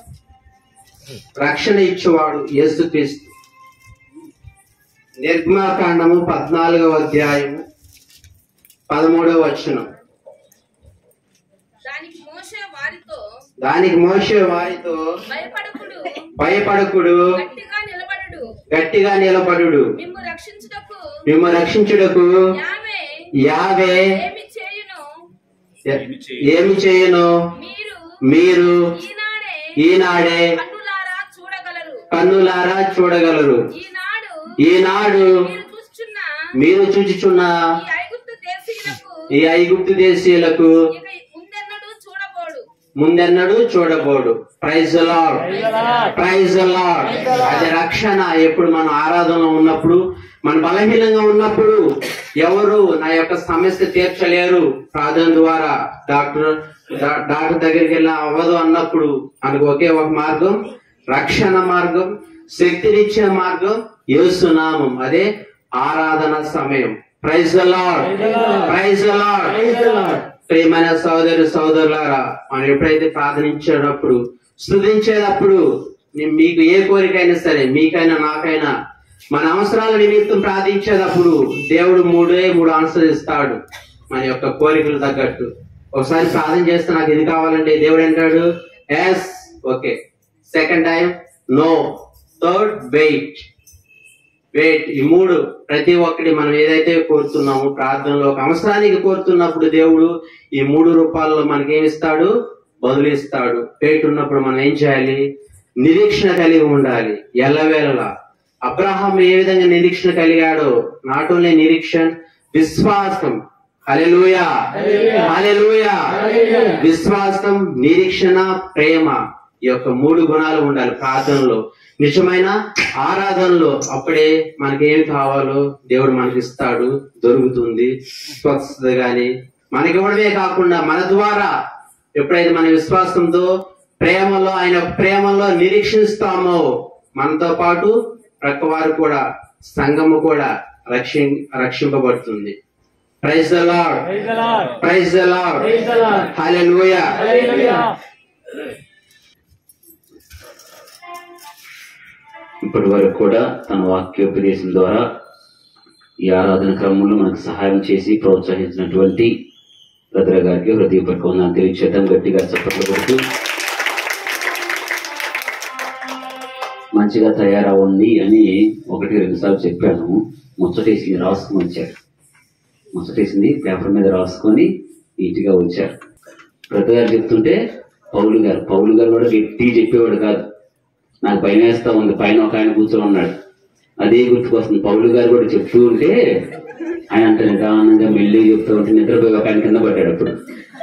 రక్షణ ఇచ్చేవాడు యేసుక్రీస్తు నిర్మాకాండము పద్నాలుగవ అధ్యాయము పదమూడవ వచనం
దానికి మోసే వారితో
దానికి మోసే వారితో
భయపడకుడు
భయపడకుడు
గట్టిగా నిలబడుడు
గట్టిగా నిలబడుడు
మిమ్ము రక్షించుటకు
మిమ్మ రక్షించుటకు
యావే
యావే
ఏమి చేయును
ఏమి చేయను
మీరు
మీరు
ఈనాడే
ఈనాడే
కన్నులారా చూడగలరు
కన్నులారా చూడగలరు
ఈనాడు
ఈనాడు
మీరు చూస్తున్న
మీరు చూచుచున్న
ఈ ఐగుప్తు దేశీయులకు
ఈ ఐగుప్తు దేశీయులకు
ఇక ముందెన్నడూ చూడబోడు
ముందెన్నడు చూడబోడు ప్రైజ్ లాడ్ ప్రైజ్ లాడ్ అది రక్షణ ఎప్పుడు మన ఆరాధనలో ఉన్నప్పుడు మన బలహీనంగా ఉన్నప్పుడు ఎవరు నా యొక్క సమస్య తీర్చలేరు ప్రార్థన ద్వారా డాక్టర్ డా- డాక్టర్ దగ్గరికి వెళ్ళి అవ్వదు అన్నప్పుడు మనకు ఒకే ఒక మార్గం రక్షణ మార్గం శక్తినిచ్చే మార్గం యేసునామం అదే ఆరాధన సమయం ప్రైజ్ లాడ్ ప్రైజ్ లాడ్ ప్రియమైన సోదరు సోదరులారా మనం ఎప్పుడైతే ప్రార్థనించేటప్పుడు స్థుతించేటప్పుడు నీ- మీకు ఏ కోరికైనా సరే మీకైనా నాకైనా మన అవసరాల నిమిత్తం ప్రార్థించేటప్పుడు దేవుడు మూడే మూడు ఆన్సర్ ఇస్తాడు మన యొక్క కోరికలు తగ్గట్టు ఒకసారి ప్రార్థన చేస్తే నాకు ఇది కావాలంటే దేవుడు అంటాడు yes okay second time no third wait wait ఈ మూడు ప్రతి ఒక్కటి మనం ఏదైతే కోరుతున్నామో ప్రార్థనలో ఒక అవసరానికి కోరుతున్నప్పుడు దేవుడు ఈ మూడు రూపాల్లో మనకేమిస్తాడు బదులిస్తాడు వెయిట్ ఉన్నప్పుడు మనం ఏం చేయాలి నిరీక్షణ కలిగి ఉండాలి ఎల్లవేళలా అబ్రహాం ఏ విధంగా నిరీక్షణ కలిగాడో నాట్ ఓన్లీ నిరీక్షణ విశ్వాసం హల్లెలూయా హల్లెలూయా విశ్వాసం నిరీక్షణ ప్రేమ ఈ యొక్క మూడు గుణాలు ఉండాలి ప్రార్థనలో నిజమైన ఆరాధనలో అప్పుడే మనకి ఏమి కావాలో దేవుడు మనకి ఇస్తాడు దొరుకుతుంది స్వస్థత గాని మనకి ఇవ్వడమే కాకుండా మన ద్వారా ఎప్పుడైతే మన విశ్వాసంతో ప్రేమలో ఆయన ప్రేమలో నిరీక్షిస్తామో మనతో పాటు ప్రక్కవారు కూడా సంఘము కూడా రక్షి రక్షింపబడుతుంది praise the lord praise the lord hallelujah
ఇప్పటి వరకు కూడా తన వాక్యోపదేశం ద్వారా ఈ ఆరాధన క్రమంలో మనకు సహాయం చేసి ప్రోత్సహించినటువంటి బ్రదర్ గారికి హృదయపూర్వక వందనాలు తెలియచేద్దాం గట్టిగా చప్పట్లు కొడుతూ మంచిగా తయారవ్వండి అని ఒకటి రెండు సార్లు చెప్పాను ముచ్చటేసి రాసుకుని వచ్చారు ముచ్చటేసింది పేపర్ మీద రాసుకొని నీట్గా వచ్చారు బ్రదర్ గారు చెప్తుంటే పౌలు గారు పౌలు గారు కూడా గట్టి చెప్పేవాడు కాదు నాకు భయం వేస్తా ఉంది పైన ఒక ఆయన కూర్చొని ఉన్నాడు అదే గుర్తుకొస్తుంది పౌలు గారు కూడా చెప్తూ ఉంటే ఆయన అంత నిదానంగా మెల్లి చెప్తూ ఉంటే నిద్రపోయి ఒక ఆయన కింద పడ్డాడు అప్పుడు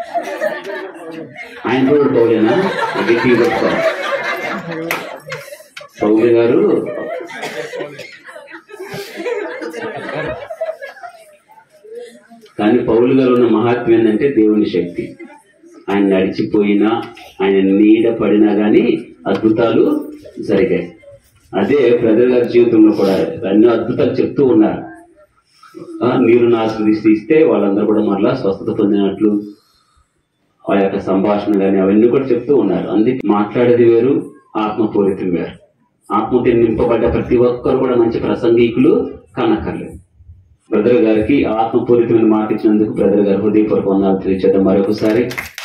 ఆయన కూడా పౌలేనా గట్టి చెప్తా పౌలు గారు కానీ పౌలు గారు ఉన్న మహాత్మ్యం ఏంటంటే దేవుని శక్తి ఆయన నడిచిపోయినా ఆయన నీడ పడినా గానీ అద్భుతాలు జరిగాయి అదే బ్రదర్ గారి జీవితంలో కూడా ఎన్నో అద్భుతాలు చెప్తూ ఉన్నారు ఆ, నీరును ఆశ్రదిస్తే ఇస్తే వాళ్ళందరూ కూడా మరలా స్వస్థత పొందినట్లు ఆ యొక్క సంభాషణ కానీ అవన్నీ కూడా చెప్తూ ఉన్నారు అందుకే మాట్లాడేది వేరు ఆత్మపూరితం వేరు ఆత్మతో నింపబడ్డ ప్రతి ఒక్కరు కూడా మంచి ప్రసంగికులు కనక్కర్లేదు బ్రదర్ గారికి ఆత్మపూరితమైన మాట ఇచ్చినందుకు బ్రదర్ గారు హృదయపూర్వక వందనాలు తెలియచేద్దాం మరొకసారి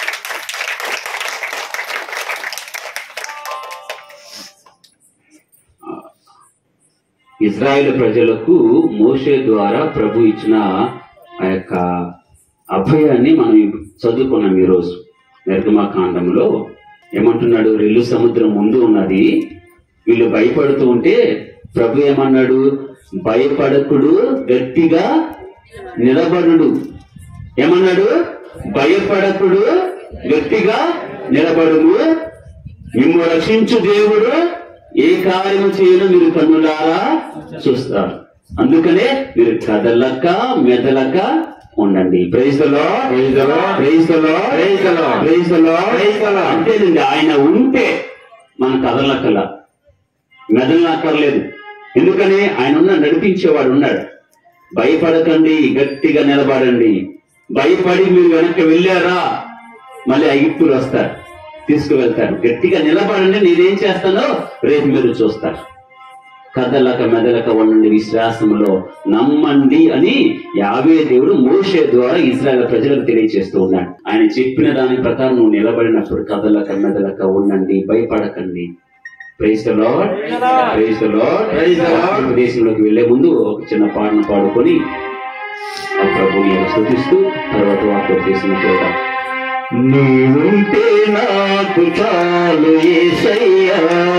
ఇజ్రాయెల్ ప్రజలకు మోషే ద్వారా ప్రభు ఇచ్చిన ఆ యొక్క అభయాన్ని మనం చదువుకున్నాం ఈరోజు నిర్గమాకాండంలో ఏమంటున్నాడు రెల్లు సముద్రం ముందు ఉన్నది వీళ్ళు భయపడుతూ ఉంటే ప్రభు ఏమన్నాడు భయపడకుడు గట్టిగా నిలబడుడు ఏమన్నాడు భయపడకుడు గట్టిగా నిలబడుము మిమ్ము రక్షించు దేవుడు ఏ కార్యము చేయను మీరు కన్నులారా చూస్తారు అందుకనే మీరు కదలక మెదలక ఉండండి praise
Praise the Lord.
Praise
Praise the Lord.
Praise అంతేనండి ఆయన ఉంటే మన కదలకల మెదలనక్కర్లేదు ఎందుకని ఆయన ఉన్న నడిపించేవాడు ఉన్నాడు భయపడకండి గట్టిగా నిలబడండి భయపడి మీరు వెనక్కి వెళ్ళారా మళ్ళీ ఐగుప్తులు వస్తారు తీసుకువెళ్తారు గట్టిగా నిలబడండి నేనేం చేస్తానో రేపు మీరు చూస్తారు కదలక మెదలక ఉండండి విశ్వాసంలో నమ్మండి అని యావే దేవుడు మోషే ద్వారా ఇజ్రాయల్ ప్రజలకు తెలియజేస్తూ ఉన్నాడు ఆయన చెప్పిన దాని ప్రకారం నువ్వు నిలబడినప్పుడు కదలక మెదలక ఉండండి భయపడకండి praise the lord praise the lord
Praise the Lord.
దేశంలోకి వెళ్లే ముందు ఒక చిన్న పాటను పాడుకొని ఆ ప్రభుని స్థుతిస్తూ తర్వాత వాటిలో చేసిన చోట
నీవుంటే నాకు చాలు ఏసయ్యా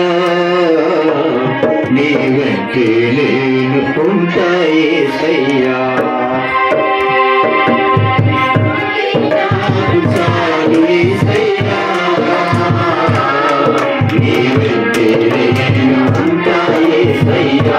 నీ వెంటే నేను ఉంటా ఏసయ్యా నాకు చాలు ఏసయ్యా నీ వెంటే నేను ఉంటా ఏసయ్యా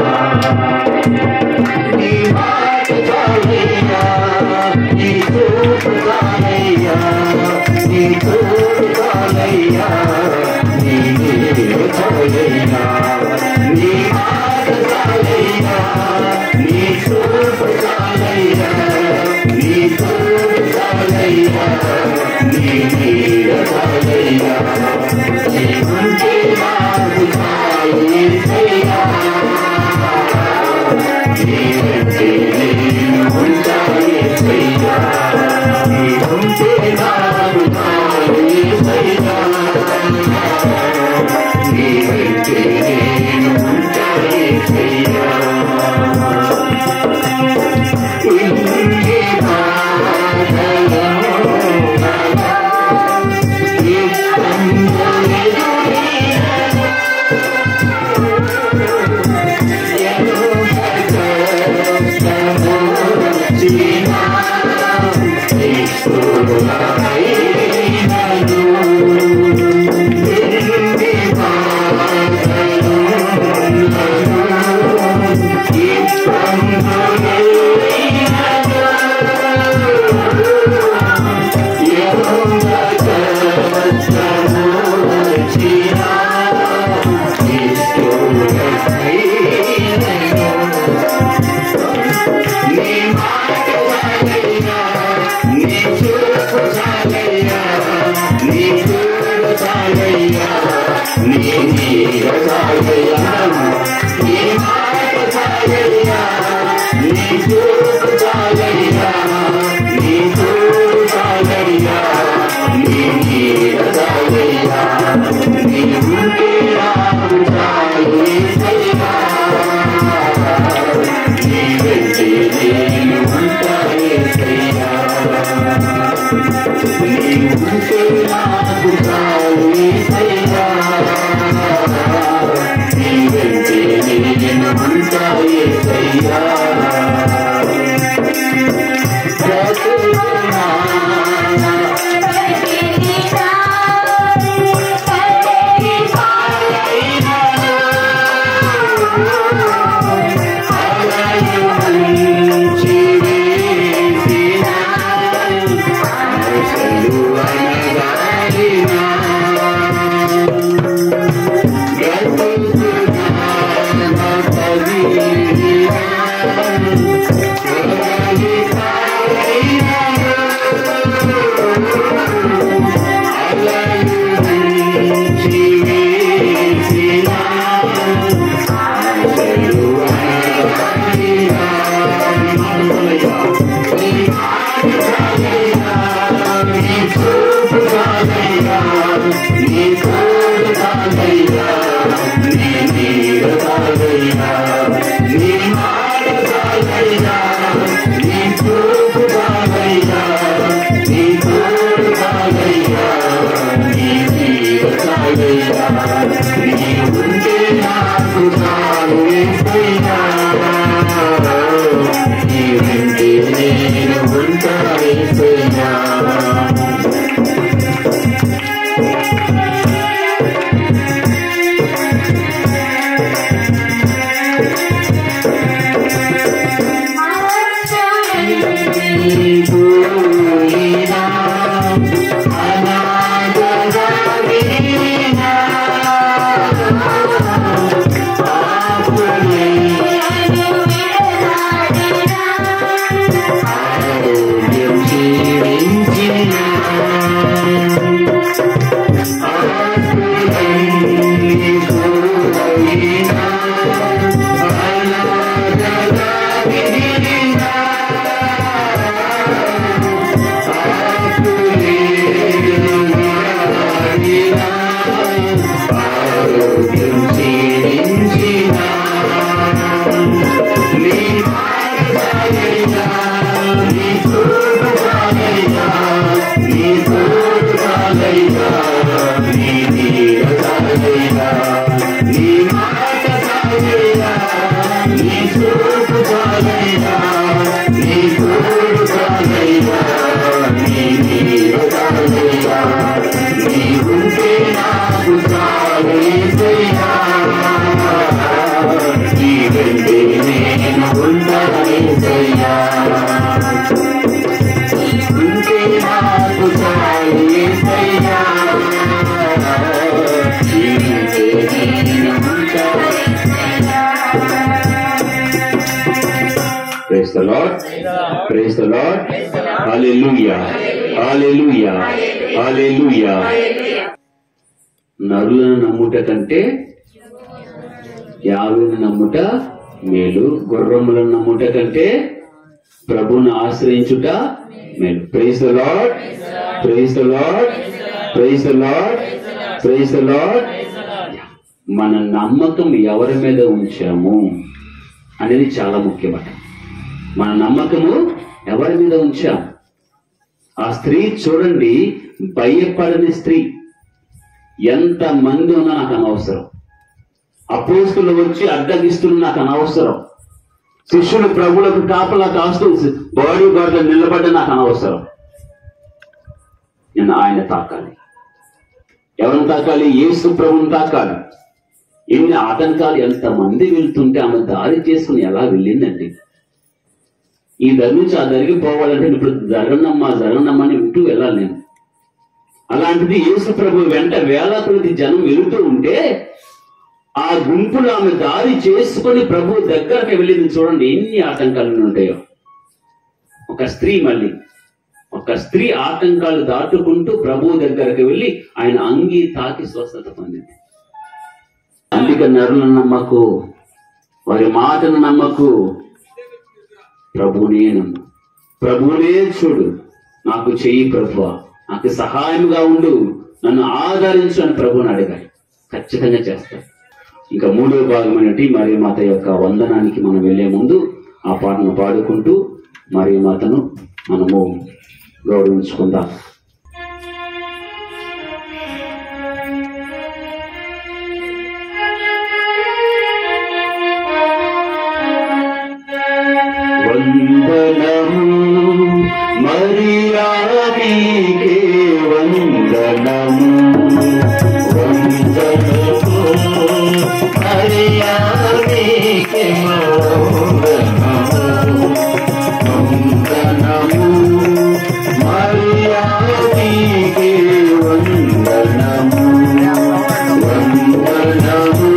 నీ మాట చాలయ్యా నీ తోడు చాలయ్యా నీ తోడు చాలయ్యా నీ నీరు చాలయ్యా నీ మాట చాలయ్యా నీ తోడు చాలయ్యా నీ తోడు చాలయ్యా నీ నీరు చాలయ్యా నీ ఉంటే నాకు చాలు యేసయ్యా. నీ నీవుంటే నాకు చాలు యేసయ్యా. నీ వెంటే నేను ఉంటా యేసయ్యా. Praise the Lord. Praise the Lord. Hallelujah. Hallelujah. Hallelujah. నరులను నమ్ముట కంటే యావులను నమ్ముట మేలు గుర్రములను నమ్ముట కంటే ప్రభువును ఆశ్రయించుట మేలు praise the lord praise the lord praise the lord praise the lord మన నమ్మకం ఎవరి మీద ఉంచాము అనేది చాలా ముఖ్యమాట మన నమ్మకము ఎవరి మీద ఉంచాం ఆ స్త్రీ చూడండి భయపడని స్త్రీ ఎంత మంది ఉన్నా నాకు అనవసరం అపోస్తులు వచ్చి అడ్డగిస్తున్న నాకు అనవసరం శిష్యులు ప్రభులకు కాపలా కాస్తూ బాడీ గార్డు నిలబడ్డ నాకు అనవసరం నేను ఆయన తాకాలి ఎవరిని తాకాలి యేసు ప్రభుని తాకాలి ఎన్ని ఆటంకాలు ఎంతమంది వెళ్తుంటే ఆమె దారి చేసుకుని ఎలా వెళ్ళిందండి ఈ దరి నుంచి ఆ దరికి పోవాలంటే ఇప్పుడు జరగనమ్మా జరగనమ్మా అని వింటూ వెళ్ళాలి నేను అలాంటిది యేసు ప్రభు వెంట వేల కొద్ది జనం వెళుతూ ఉంటే ఆ గుంపులు ఆమె దారి చేసుకొని ప్రభు దగ్గరకు వెళ్ళింది చూడండి ఎన్ని ఆటంకాలు ఉంటాయో ఒక స్త్రీ మళ్ళీ ఒక స్త్రీ ఆటంకాలు దాటుకుంటూ ప్రభు దగ్గరకు వెళ్ళి ఆయన అంగి తాకి స్వస్థత పొందింది అందుకే నరులను నమ్మకు వారి మాటను నమ్మకు ప్రభునే నమ్ము ప్రభునే చూడు నాకు చెయ్యి ప్రభువా నాకు సహాయముగా ఉండు నన్ను ఆదరించు అని ప్రభుని అడగాలి ఖచ్చితంగా చేస్తాడు ఇంకా మూడో భాగమైనటి మరియు మాత యొక్క వందనానికి మనం వెళ్లే ముందు ఆ పాటను పాడుకుంటూ మరియు మాతను మనము గౌరవించుకుందాం వందనము మరియానికి వందనము వందనము మరియానికి వందనము వందనము మరియానికి వందనము వందనము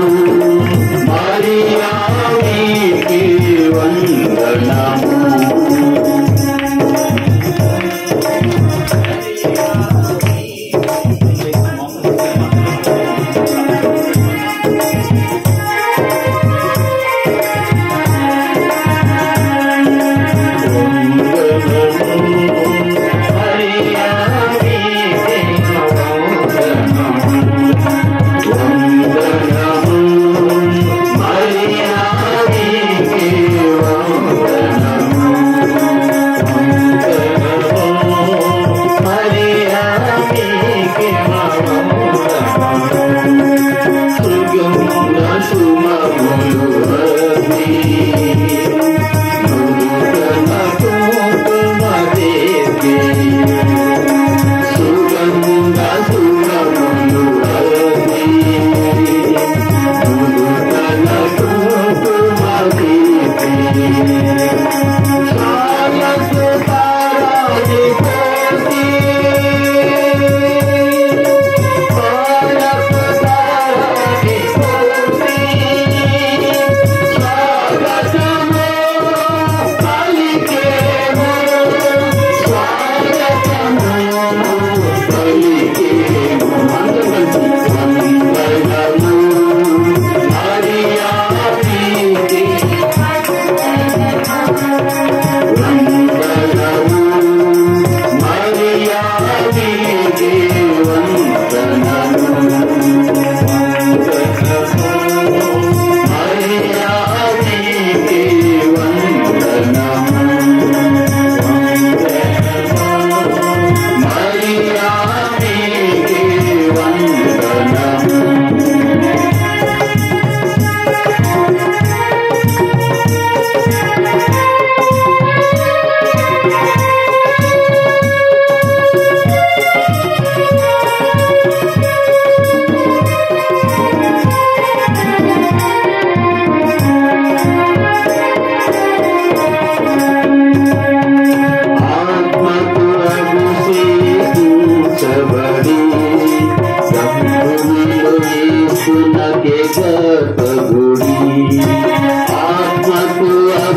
మరియానికి వందనము ఆత్మకు అభిషేకించబడి సంభూమిలో యేసునకే గర్భగుడి ఆత్మకు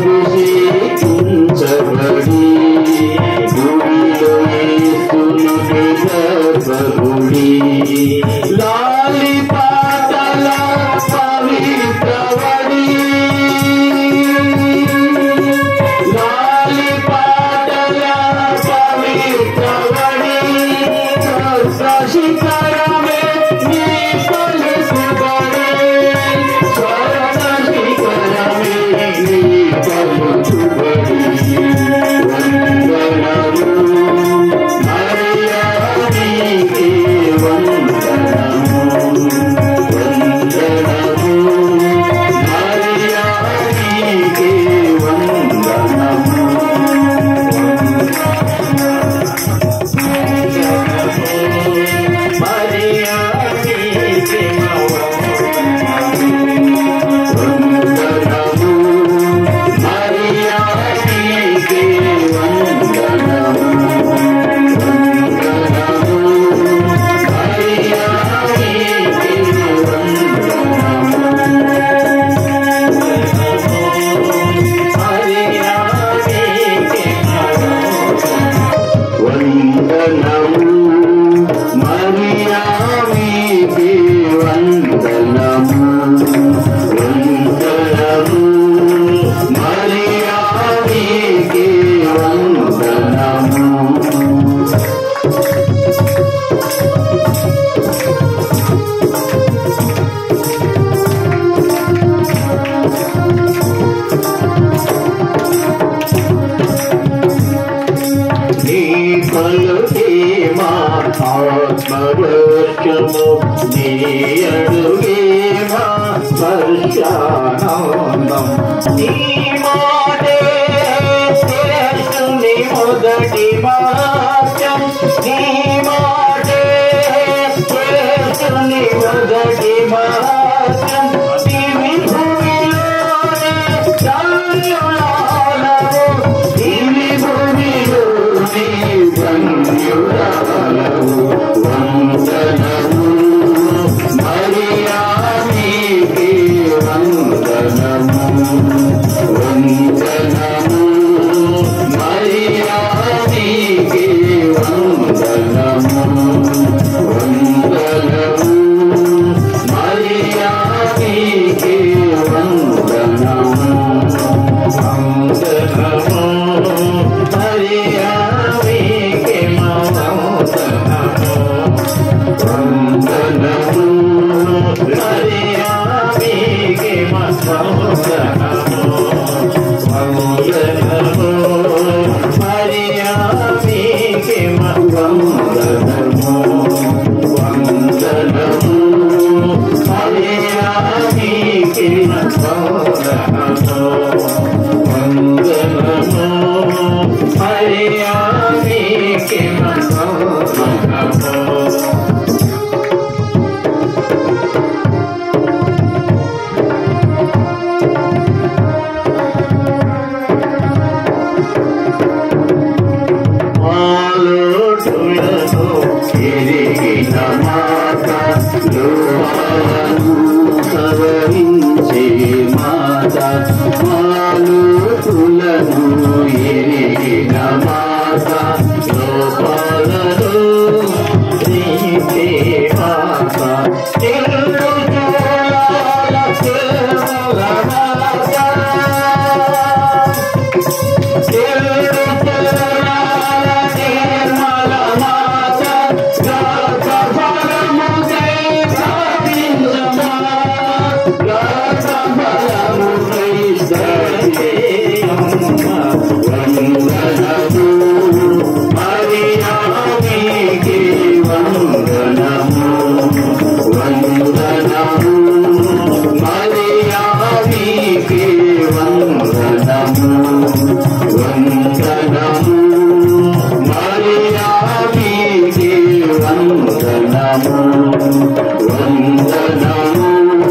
అభిషేకించబడి గుడిలో యేసునకే గర్భగుడి లాలి పాటల పవిత్రవడి లాలి పాటల పవిత్రవడి శిఖరమే నీ పలుకుబడి స్వర్ణ శిఖరమే నీ పలుకుబడి వందనము మరియానికి వందనము వందనము మరియానికి వందనము వందనము మరియానికి వందనము వందనము మరియానికి వందనము నీ
పలుకే మా ఆత్మవర్షము నీ అడుగే మా స్పర్శానందం నీ మాటే యేసుని మొదటి మార్గం నీ మాటే యేసుని మొదటి మార్గం దివి భూమిలోనే ధన్యురాలవు దివి భూమిలోనే ధన్యురాలవు వందనము మరియానికి వందనము వందనము మరియానికి వందనము వందనము మరియానికి వందనము వందనము మరియానికి వందనము వందనము మరియానికి వందనము వందనము మరియానికి వందనము వందనము మరియానికి వందనము వందనము మరియానికి వందనము మాలోటులను ఎరిగిన మాత లోపాలను సవరించే మాత మాలోటులను ఎరిగిన మాత లోపాలను నీచే మాత తెలుగు జోలాల కేవల మాత వందనము వందనము మరియానికి వందనము వందనము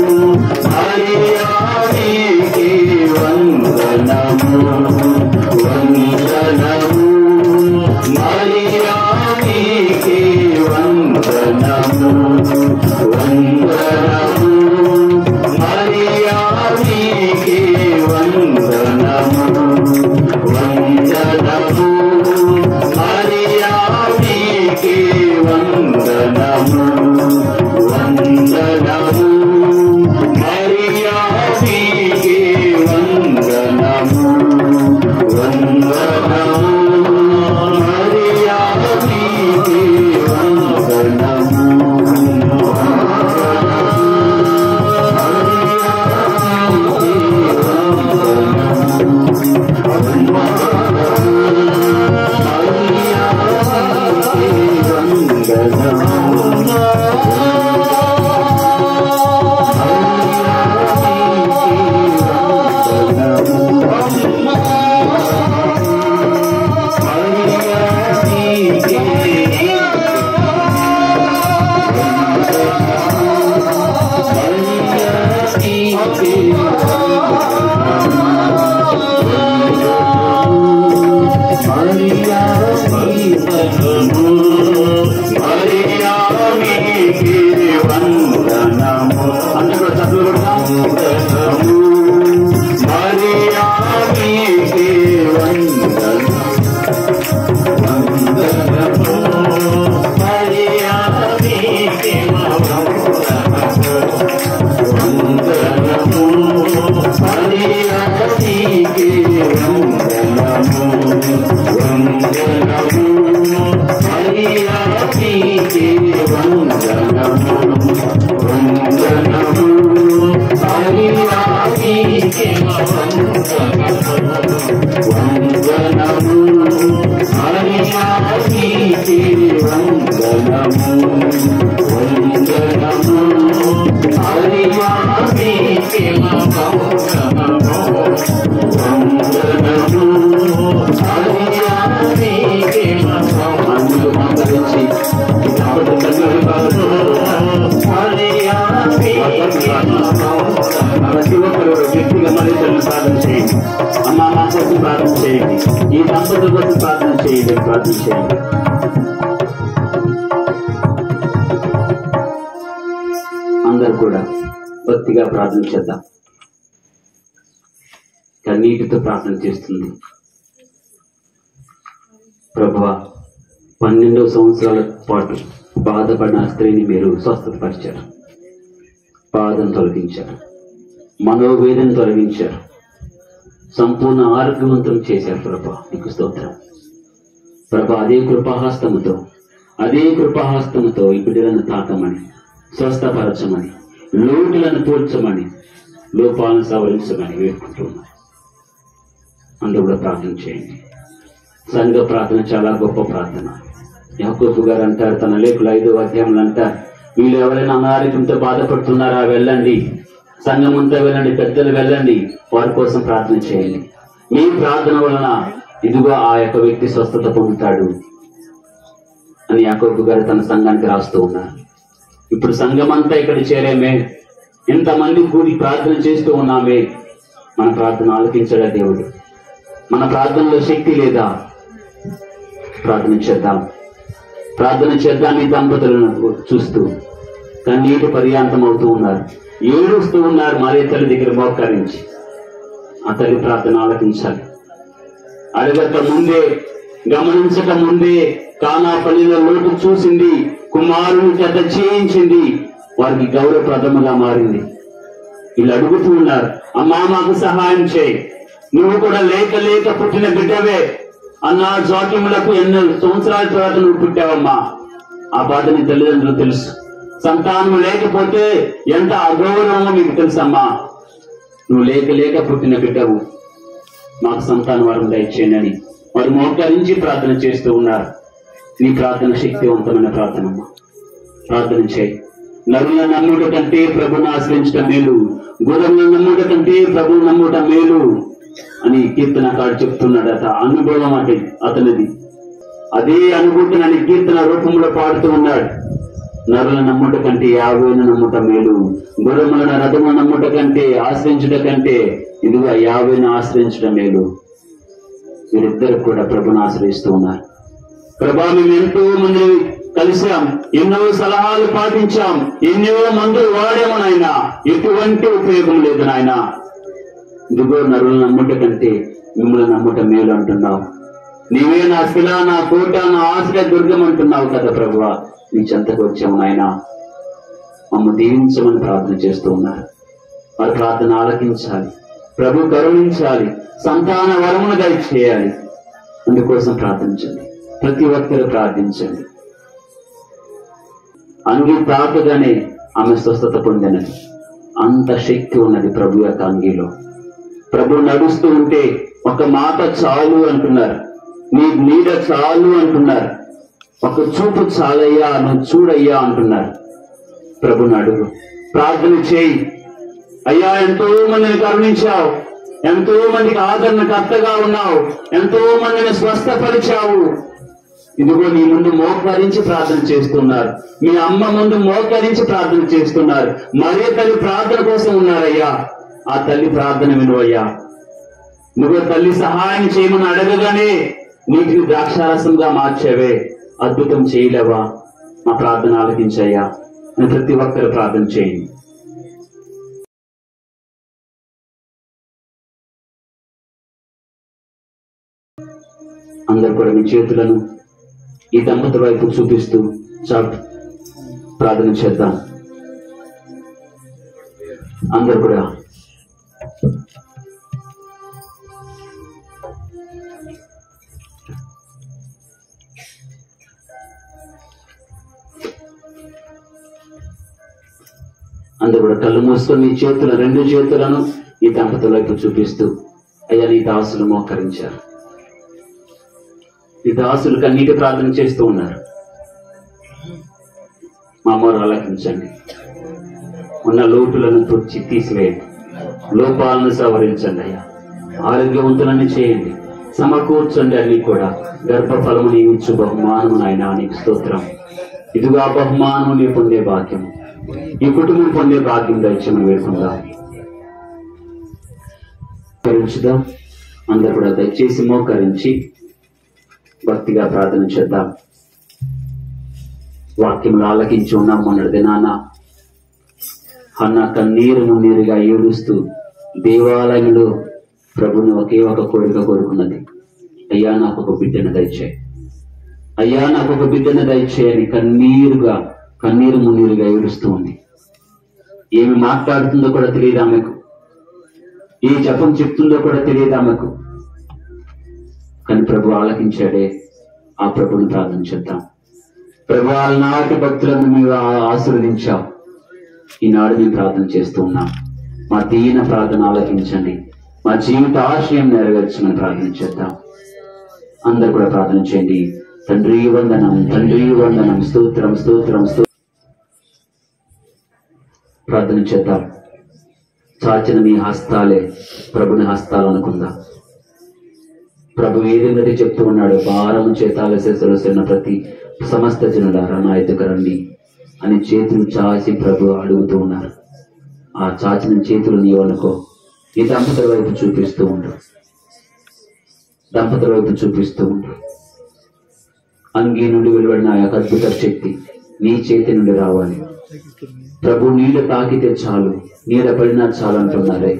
మరియానికి వందనము వందనము మరియానికి వందనము వందనము మరియానికి వందనము వందనము మరియానికి వందనము వందనము మరియానికి వందనము వందనము మరియానికి వందనము అందరూ చదువు వందనము మరియానికి వందనము వందనము మరియానికి వందనము వందనము మరియానికి వందనము వందనము మరియా
ప్రతి ఒక్కరు వ్యక్తిగా మనుషులను ప్రార్థన చేయండి అమ్మ మా కోసం ప్రార్థన చేయండి ఈ దంపతుల కోసం ప్రార్థన చేయండి ప్రార్థన చేయండి అందరు కూడా భక్తిగా ప్రార్థన చేద్దాం కన్నీటితో ప్రార్థన చేస్తుంది ప్రభు పన్నెండో సంవత్సరాల పాటు బాధపడిన ఆ స్త్రీని మీరు స్వస్థతపరిచారు బాధను తొలగించారు మనోవేదన తొలగించారు సంపూర్ణ ఆరోగ్యవంతం చేశారు ప్రభా నీకు స్తోత్రం ప్రభా అదే కృపాహస్తముతో అదే కృపాహస్తముతో ఈ బిడ్డలను తాకమని స్వస్థపరచమని లోటులను పోల్చమని లోపాలను సవరించమని వేడుకుంటున్నాను అందరూ కూడా ప్రార్థన చేయండి సంఘ ప్రార్థన చాలా గొప్ప ప్రార్థన యాకోబు గారు అంటారు తన లేఖలు ఐదో అధ్యాయంలో అంటారు వీళ్ళు ఎవరైనా అనారోగ్యంతో బాధపడుతున్నారా వెళ్ళండి సంఘం అంతా వెళ్ళండి పెద్దలు వెళ్ళండి వారి కోసం ప్రార్థన చేయండి మీ ప్రార్థన వలన ఇదిగో ఆ యొక్క వ్యక్తి స్వస్థత పొందుతాడు అని యాకోబు గారు తన సంఘానికి రాస్తూ ఉన్నారు ఇప్పుడు సంఘం అంతా ఇక్కడ చేరేమే ఇంతమంది కూడి ప్రార్థన చేస్తూ ఉన్నామే మన ప్రార్థన ఆలకించడా దేవుడు మన ప్రార్థనలో శక్తి లేదా ప్రార్థన చేద్దాం ప్రార్థన చేద్దాం ఈ దంపతులను చూస్తూ కన్నీటి పర్యాంతం అవుతూ ఉన్నారు ఏడుస్తూ ఉన్నారు మారే తల్లి దగ్గర మోకరించి ఆ తల్లి ప్రార్థన ఆలకించాలి అడగక ముందే గమనించక ముందే కానా పల్లిలో లోటు చూసింది కుమారుని చేత చేయించింది వారికి గౌరవప్రదముగా మారింది వీళ్ళు అడుగుతూ ఉన్నారు అమ్మా మాకు సహాయం చేయి నువ్వు కూడా లేక లేక పుట్టిన బిడ్డవే అన్న జోక్యములకు ఎన్నో సంవత్సరాల తర్వాత నువ్వు పుట్టావమ్మా ఆ బాధ నీ తల్లిదండ్రులు తెలుసు సంతానం లేకపోతే ఎంత అగౌరవమో మీకు తెలుసమ్మా నువ్వు లేక లేక పుట్టిన బిడ్డవు మాకు సంతాన వరం దయచేయండి అని వారు మోకరించి ప్రార్థన చేస్తూ ఉన్నారు నీ ప్రార్థన శక్తివంతమైన ప్రార్థన అమ్మా ప్రార్థన చేయి నరుల నమ్ముట కంటే ప్రభుని ఆశ్రయించటం మేలు గురముల నమ్ముట కంటే ప్రభు నమ్ముట మేలు అని కీర్తనకాడు చెప్తున్నాడట అనుభవం అంటే అతనిది అదే అనుభూతిని అని కీర్తన రూపంలో పాడుతూ ఉన్నాడు నరుల నమ్ముట కంటే యాభైను నమ్ముట మేలు గుర్రములను రథముల నమ్ముట కంటే ఆశ్రయించుట కంటే ఇదిగా యాభైను ఆశ్రయించడం మేలు వీరిద్దరు కూడా ప్రభుని ఆశ్రయిస్తూ ఉన్నారు ప్రభా మేము ఎంతో మంది కలిసాం ఎన్నో సలహాలు పాటించాం ఎన్నో మందులు వాడాము నాయన ఎటువంటి ఉపయోగం లేదు నాయన ఇదిగో నరులు నమ్ముట కంటే మిమ్మల్ని నమ్ముట మేలు అంటున్నావు నీవే నా శిల నా కోట నా ఆశ్రయ దుర్గం అంటున్నావు కదా ప్రభువా నీ చెంతకు వచ్చాము నాయన మమ్మ దీవించమని ప్రార్థన చేస్తూ ఉన్నారు వారి ప్రార్థన ఆలకించాలి ప్రభు కరుణించాలి సంతాన వరమును దయచేయాలి అందుకోసం ప్రార్థించండి ప్రతి ఒక్కరు ప్రార్థించండి అంగి తాకగానే ఆమె స్వస్థత పొందినది అంత శక్తి ఉన్నది ప్రభు యొక్క అంగిలో ప్రభు నడుస్తూ ఉంటే ఒక మాట చాలు అంటున్నారు నీ నీడ చాలు అంటున్నారు ఒక చూపు చాలయ్యా నువ్వు చూడయ్యా అంటున్నారు ప్రభుని అడుగు ప్రార్థన చేయి అయ్యా ఎంతో మందిని కరుణించావు ఎంతో మందికి ఆదరణ కర్తగా ఉన్నావు ఎంతో మందిని స్వస్థపరిచావు ఇదిగో నీ ముందు మోకరించి ప్రార్థన చేస్తున్నారు మీ అమ్మ ముందు మోకరించి ప్రార్థన చేస్తున్నారు మరే తల్లి ప్రార్థన కోసం ఉన్నారయ్యా ఆ తల్లి ప్రార్థన వినువయ్యా నువ్వు తల్లి సహాయం చేయమని అడగగానే నీటిని ద్రాక్షారసంగా మార్చావే అద్భుతం చేయలేవా మా ప్రార్థన ఆలకించయ్యా అని ప్రతి ఒక్కరు ప్రార్థన చేయండి అందరు కూడా మీ చేతులను ఈ దంపతుల వైపు చూపిస్తూ చాలు ప్రార్థన చేద్దాం అందరు కూడా అందరు కూడా కళ్ళు మూసుకొని మీ చేతుల రెండు చేతులను ఈ దంపతుల వైపు చూపిస్తూ అయ్యా నీ దాసులు మోకరించారు ఈ దాసులు కన్నీటి ప్రార్థన చేస్తూ ఉన్నారు మా మొర ఆలకించండి ఉన్న లోటులను తుడిచి తీసివేయండి లోపాలను సవరించండి అయ్యా ఆరోగ్యవంతులని చేయండి సమకూర్చండి అన్ని కూడా గర్భఫలము నీవిచ్చు బహుమానము నాయన నీకు స్తోత్రం ఇదిగా బహుమానము నీ పొందే భాగ్యం ఈ కుటుంబం పొందే భాగ్యం దయచేమని వేడుకుందాం మోకరించుదాం అందరు కూడా దయచేసి మోకరించి భక్తిగా ప్రార్థన చేద్దాం వాక్యములు ఆలకించి ఉన్నాం మొన్నటి దినాన అన్న కన్నీరు మున్నీరుగా ఏడుస్తూ దేవాలయంలో ప్రభుని ఒకే ఒక కోరిక కోరుకున్నది అయ్యా నాకు ఒక బిడ్డను దయచేయి అయ్యా నాకు ఒక బిడ్డను దయచేయని కన్నీరుగా కన్నీరు మున్నీరుగా ఏడుస్తూ ఉంది ఏమి మాట్లాడుతుందో కూడా తెలియదు ఆమెకు ఏ జపం చెప్తుందో కూడా తెలియదు ఆమెకు కానీ ప్రభు ఆలకించాడే ఆ ప్రభుని ప్రార్థన చేద్దాం ప్రభు నాటి భక్తులను మీరు ఆ- ఆశీర్వదించావు ఈనాడు మేము ప్రార్థన చేస్తూ ఉన్నాం మా దీన ప్రార్థన ఆలకించండి మా జీవిత ఆశయం నెరవేర్చమని ప్రార్థన చేద్దాం అందరు కూడా ప్రార్థన చేయండి తండ్రి వందనం తండ్రి వందనం స్తోత్రం స్తోత్రం స్తోత్రం ప్రార్థన చేద్దాం చాచిన మీ హస్తాలే ప్రభుని హస్తాలు అనుకుందాం ప్రభు ఏదైతే చెప్తూ ఉన్నాడు భారం చేతాల శిరసిన ప్రతి సమస్త జనులారా నా ఎదుగు రండి అని చేతులు చాచి ప్రభు అడుగుతూ ఉన్నారు ఆ చాచిన చేతులు నీవు అనుకో ఈ దంపతుల వైపు చూపిస్తూ ఉండు దంపతుల వైపు చూపిస్తూ ఉండు అంగీ నుండి వెలువడిన ఆ యొక్క అద్భుత శక్తి నీ చేతి నుండి రావాలి ప్రభు నీడ తాకితే చాలు నీడ పడినా చాలు అంటున్నారే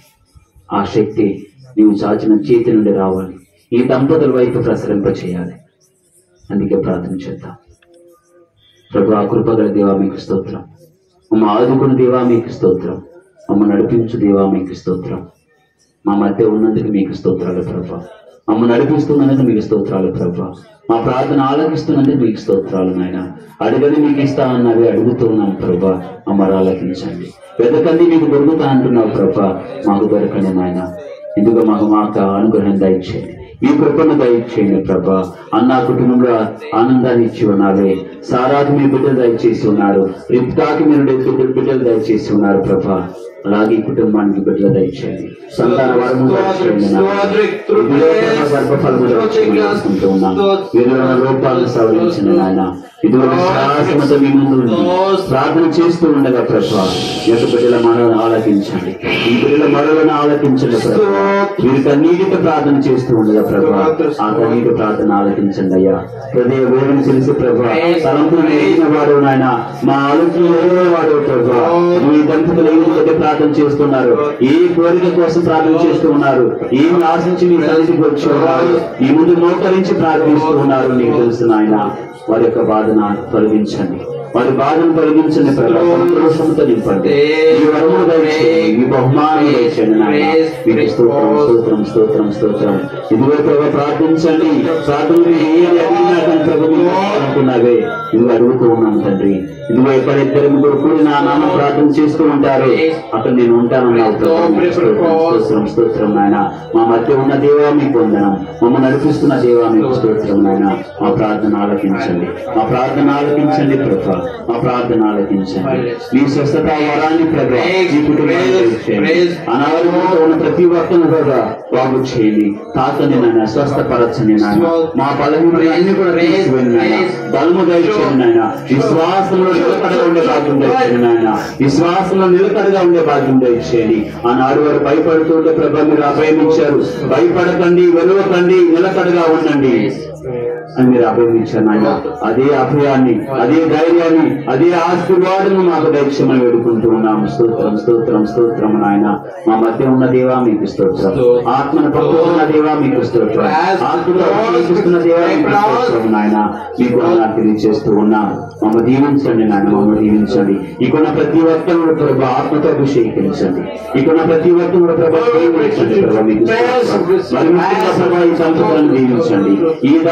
ఆ శక్తి నీవు చాచిన చేతి నుండి రావాలి ఈ దంపతుల వైపు ప్రసరింప చేయాలి అందుకే ప్రార్థన చేద్దాం ప్రభు ఆ కృపగల దేవా మీకు స్తోత్రం మమ్మ ఆదుకున్న దేవా మీకు స్తోత్రం మమ్మ నడిపించు దేవా మీకు స్తోత్రం మా మధ్య ఉన్నందుకు మీకు స్తోత్రాలు ప్రభా మమ్మ నడిపిస్తున్నందుకు మీకు స్తోత్రాలు ప్రభా మా ప్రార్థన ఆలకిస్తున్నందుకు మీకు స్తోత్రాలు నాయన అడగని మీకు ఇస్తా అన్నవి అడుగుతూ ఉన్నాం ప్రభా మమ్మల్ని ఆలకించండి వెతకండి మీకు దొరుకుతా అంటున్నావు ప్రభా మాకు దొరకండి నాయన ఎందుకు మాకు మాకు అనుగ్రహం దయచేయండి మీ కృపను దయచేయండి ప్రభా అన్న కుటుంబంలో ఆనందాన్ని ఇచ్చి ఉన్నారే సారాకు మీ బిడ్డలు దయచేసి ఉన్నారు రిప్కాకి మీరు బిడ్డలు బిడ్డలు దయచేసి ఉన్నారు ప్రభా అలాగే ఈ కుటుంబానికి బిడ్డలు దయచేయండి సంతాన వరము దయచేయండి నాయనా. ఇదిగో ప్రభా గర్భఫలము దయచేయమని వేడుకుంటూ ఉన్నాం. వీరిలో ఉన్న లోపాలను సవరించండి నాయన ఇదిగో విశ్వాసముతో మీ ముందు ఉండి ప్రార్థన చేస్తూ ఉండగా ప్రభా ఈ యొక్క బిడ్డల మనలను ఆలకించండి ఈ బిడ్డల మనలను ఆలకించండి ప్రభా మీరు కన్నీటితో ప్రార్థన చేస్తూ ఉండగా ప్రభా ఆ కన్నీటి ప్రార్థన ఆలకించండి అయ్యా హృదయ వేదన తెలిసి ప్రభా తలంపులు ఎరిగిన వాడు నాయన మా ఆలోచన ఎరిగిన వాడు ప్రభా మీ దంపతులు ఏ విధంగా ప్రార్థన చేస్తున్నారు ఏ కోరిక కోసం ప్రార్థన చేస్తూ ఉన్నారు ఏమి ఆశించి మీ సన్నిధికి వచ్చి ఉన్నారు ఈ ముందు మోకరించి ప్రార్థిస్తూ ఉన్నారు నీకు తెలుసు నాయన వారి యొక్క బాధను తొలగించండి వారి బాధను తొలగించండి ప్రభా సంతోషంతో నింపండి ఈ వరములు దయచేయండి ఈ బహుమానం దయచేయండి నాయన మీకు స్తోత్రం స్తోత్రం స్తోత్రం స్తోత్రం ఇదిగో ప్రభా ప్రార్థించండి ప్రార్థన ఏది అడిగినా కానీ ప్రభు మీకు అనుకున్నావే ఇదిగో అడుగుతూ ఉన్నాను తండ్రి ఇదిగో ఎక్కడ ఇద్దరు ముగ్గురు కూడి నా నాన్న ప్రార్థన చేస్తూ ఉంటారు అక్కడ నేను ఉంటానన్నావు ప్రభా. మీకు స్తోత్రం, స్తోత్రం స్తోత్రం నాయన మా మధ్య ఉన్న దేవా మీకు వందనం మమ్మల్ని నడిపిస్తున్న దేవా మీకు స్తోత్రం నాయన మా ప్రార్థన ఆలకించండి మా ప్రార్థన ఆలకించండి ప్రభా మా ప్రార్థన ఆలకించండి మీ స్వస్థత వరాన్ని ప్రభా ఈ కుటుంబాన్ని చేయండి. అనారోగ్యంతో ఉన్న ప్రతి ఒక్కరిని ప్రభా బాగు చేయండి తాతని నాయన స్వస్థపరచండి నాయన మా బలహీనలు అన్ని కూడా తీసివేయండి నాయన బలము దయచేయండి నాయన విశ్వాసంలో నిలకడగా ఉండే భాగ్యం దయచేయండి నాయన విశ్వాసంలో నిలకడగా ఉండే భాగ్యం దయచేయండి ఆనాడు వారు భయపడుతుంటే ప్రభా మీరు అభయం ఇచ్చారు భయపడకండి వెలువకండి నిలకడగా ఉండండి అని మీరు అభయం ఇచ్చారు నాయన అదే అభయాన్ని అదే ధైర్యాన్ని అదే ఆశీర్వాదము మాకు దైత్యమని వేడుకుంటూ ఉన్నాము స్తోత్రం స్తోత్రం స్తోత్రం నాయన మా మధ్య ఉన్న దేవా మీకు స్తోత్రం ఆత్మను పట్టుకున్న దేవా మీకు స్తోత్రం ఆత్మను అభిషేకిస్తున్న దేవా మీకు స్తోత్రం నాయన మీకు వందనాలు తెలియజేస్తూ ఉన్నాం మమ్మ దీవించండి నాయన మమ్మ దీవించండి ఇకున్న ప్రతి ఒక్కరు కూడా ప్రభా ఆత్మతో అభిషేకించండి ఇకున్న ప్రతి ఒక్కరు కూడా ప్రభా దీవించండి ప్రభా మీకు స్తోత్రం. మరి ముఖ్యంగా ప్రభా ఈ దంపతులను దీవించండి ఈ దంపతులు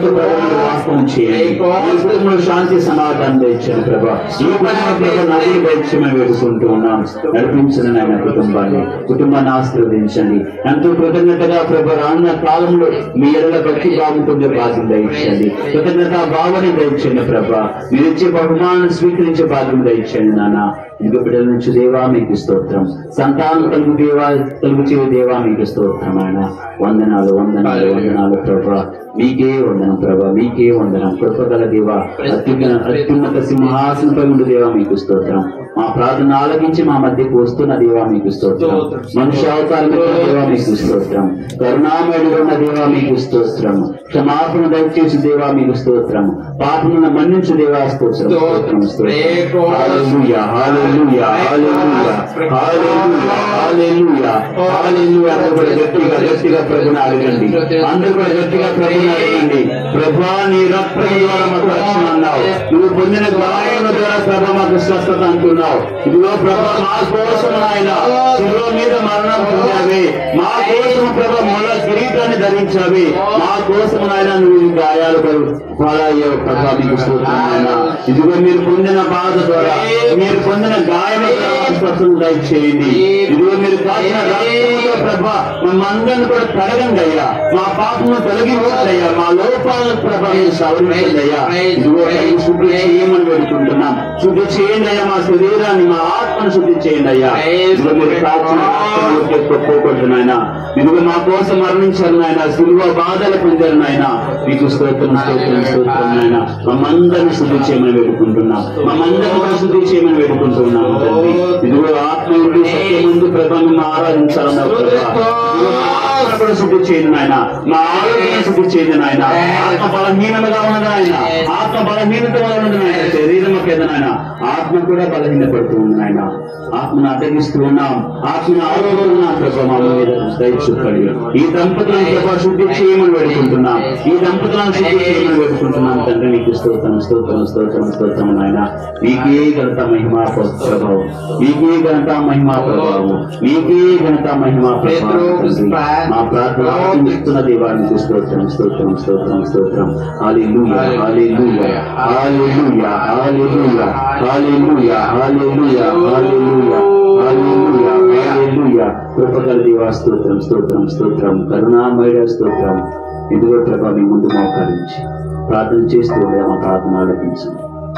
కుటుంబంతో ప్రభు మీరు వాస్తవం చేయండి ఈ కుటుంబంలో శాంతి సమాధానం తెచ్చాను ప్రభా ఈ కుటుంబం ప్రభు నది దైత్యమని వేడుకుంటూ ఉన్నాం నడిపించండి నాయన కుటుంబాన్ని కుటుంబాన్ని ఆశీర్వదించండి ఎంతో కృతజ్ఞతగా ప్రభు రానున్న కాలంలో మీ ఎడల భక్తి బాగుంటుంది బాధ్యత దయచండి కృతజ్ఞత భావన దయచండి ప్రభా మీరు ఇచ్చే బహుమానం స్వీకరించే బాధ్యత దయచండి నాన్న ఇంక బిడ్డల నుంచి దేవా మీకు స్తోత్రం సంతానం కలుగు దేవా కలుగు చేయ దేవా మీకు స్తోత్రం ఆయన వందనాలు వందనాలు వందనాలు ప్రభా మీకే వందనం ప్రభా మీకే వందనం కృపగల దేవా అత్యున్న అత్యున్నత సింహాసనపై ఉండు దేవా మీకు స్తోత్రం మా ప్రార్థన ఆలకించి మా మధ్యకు వస్తున్న దేవా మీకు స్తోత్రం మనుష్య అవతారం దేవా మీకు స్తోత్రం కరుణామయుడు ఉన్న దేవా మీకు స్తోత్రం క్షమాపణ దయచేసి దేవా మీకు స్తోత్రం పాపములను మన్నించు దేవా స్తోత్రం స్తోత్రం స్తోత్రం హల్లెలూయా హల్లెలూయా హల్లెలూయా హల్లెలూయా హల్లెలూయా హల్లెలూయా అందరూ కూడా గట్టిగా గట్టిగా ప్రభుని అడగండి అందరూ కూడా గట్టిగా ప్రభుని అడగండి ప్రభా నీ రక్తం ద్వారా మాకు రక్షణ అన్నావు నువ్వు పొందిన గాయముల ద్వారా ప్రభ మాకు స్వస్థత అంటున్నావు ఇదిగో ప్రభా మా కోసం ఆయన శిలువ మీద మరణం పొందావి మా కోసం ప్రభ మొల కిరీటాన్ని ధరించావి మా కోసం ఆయన నువ్వు ఈ గాయాలు పాలయ్యావు ప్రభా మీకు స్తోత్రం నాయన ఇదిగో మీరు పొందిన బాధ ద్వారా మీరు పొందిన గాయముల ద్వారా మాకు స్వస్థత దయచేయండి ఇదిగో మీరు కాచిన రక్తంతో ప్రభా మమ్మందరిని కూడా కడగండి అయ్యా మా పాపము తొలగించండి అయ్యా మా లోపాలను ప్రభా మీరు సవరించండి అయ్యా ఇదిగో అయ్యా, శుద్ధి చేయమని వేడుకుంటున్నాం శుద్ధి చేయండి అయ్యా మా శరీరాన్ని మా ఆత్మను శుద్ధి చేయండి అయ్యా ఇదిగో మీరు కాచిన రక్తంలోకి పోకూడదు నాయన ఇదిగో మా కోసం మరణించారు నాయన సిలువ బాధలు పొందారు నాయన మీకు స్తోత్రం స్తోత్రం స్తోత్రం నాయన మమ్మందరిని శుద్ధి చేయమని వేడుకుంటున్నాం మమ్మందరిని కూడా శుద్ధి చేయమని వేడుకుంటున్నాం తండ్రి ఇదిగో ఆత్మ ఉండి సత్యం ముందు ప్రభావం ఆరాధించాలన్నారు ప్రభా ఇదిగో మా ఆత్మ కూడా శుద్ధి చేయండి నాయన మా ఆరోగ్యం శుద్ధి చేయండి నాయన ఆత్మ బలహీనముగా ఉన్నది నాయన ఆత్మ బలహీనత వల్ల ఉన్నది నాయన శరీరం ఏదో నాయన ఆత్మ కూడా బలహీనపడుతూ ఉంది నాయన ఆత్మను అడ్డగిస్తూ ఉన్నాం ఆత్మను ఆరోగ్యం ప్రభావ మా మీద దయచూపండి ఈ దంపతులను ప్రభావ శుద్ధి చేయమని వేడుకుంటున్నాం ఈ దంపతులను శుద్ధి చేయమని వేడుకుంటున్నాం తండ్రి నీకు స్తోత్రం స్తోత్రం స్తోత్రం స్తోత్రం నాయన నీకే ఘనత మహిమా ప్రభావం నీకే ఘనత మహిమా ప్రభావం నీకే ఘనత మహిమా ప్రభావం తండ్రి. మా ప్రార్థన ఆలకిస్తున్న దేవానికి స్తోత్రం స్తోత్రం స్తోత్రం స్తోత్రం hallelujah hallelujah hallelujah hallelujah hallelujah hallelujah hallelujah hallelujah hallelujah కృపగల దేవా స్తోత్రం స్తోత్రం స్తోత్రం కరుణామయ స్తోత్రం ఇదిగో ప్రభా మీ ముందు మోకరించి ప్రార్థన చేస్తూ ఉండే మా ప్రార్థన ఆలకించండి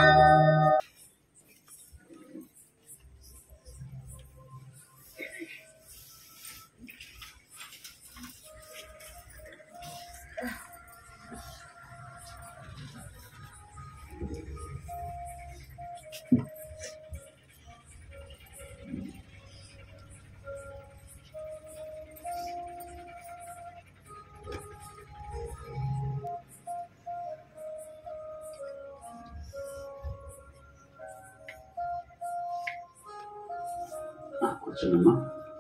ఆ, కూర్చోనమ్మా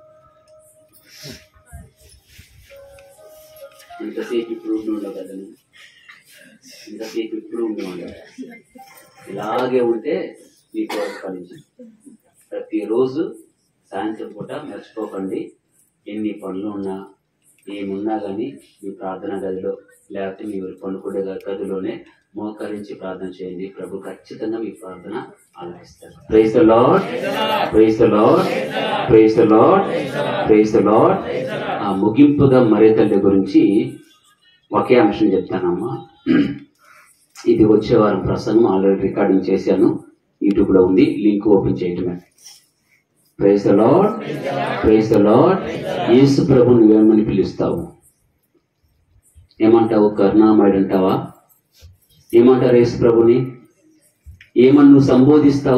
ఇంతసేపు ఇప్పుడు ఉండి ఉండవు కదా నువ్వు? ఇంతసేపు ఇప్పుడు ఉండి ఉండవు ఇలాగే ఉంటే మీకు ఫలించు ప్రతిరోజు సాయంత్రం పూట మర్చిపోకండి ఎన్ని పనులు ఉన్నా ఏమున్నా కానీ మీ ప్రార్థన గదిలో లేకపోతే మీ పండుకునే గదిలోనే మోకరించి ప్రార్థన చేయండి ప్రభు ఖచ్చితంగా మీ ప్రార్థన ఆలకిస్తారు praise the lord praise the lord praise the lord praise the lord ఆ ముగింపుగా మరే తల్లి గురించి ఒకే అంశం చెప్తానమ్మా ఇది వచ్చే వారం ప్రసంగం ఆల్రెడీ రికార్డింగ్ చేశాను యూట్యూబ్ లో ఉంది లింక్ ఓపెన్ చేయటమే praise the lord praise the lord Yesu ప్రభు నువ్వేమని పిలుస్తావు ఏమంటావు కరుణామయుడు అంటావా ఏమంటారు యేసు ప్రభుని ఏమని నువ్వు సంబోధిస్తావు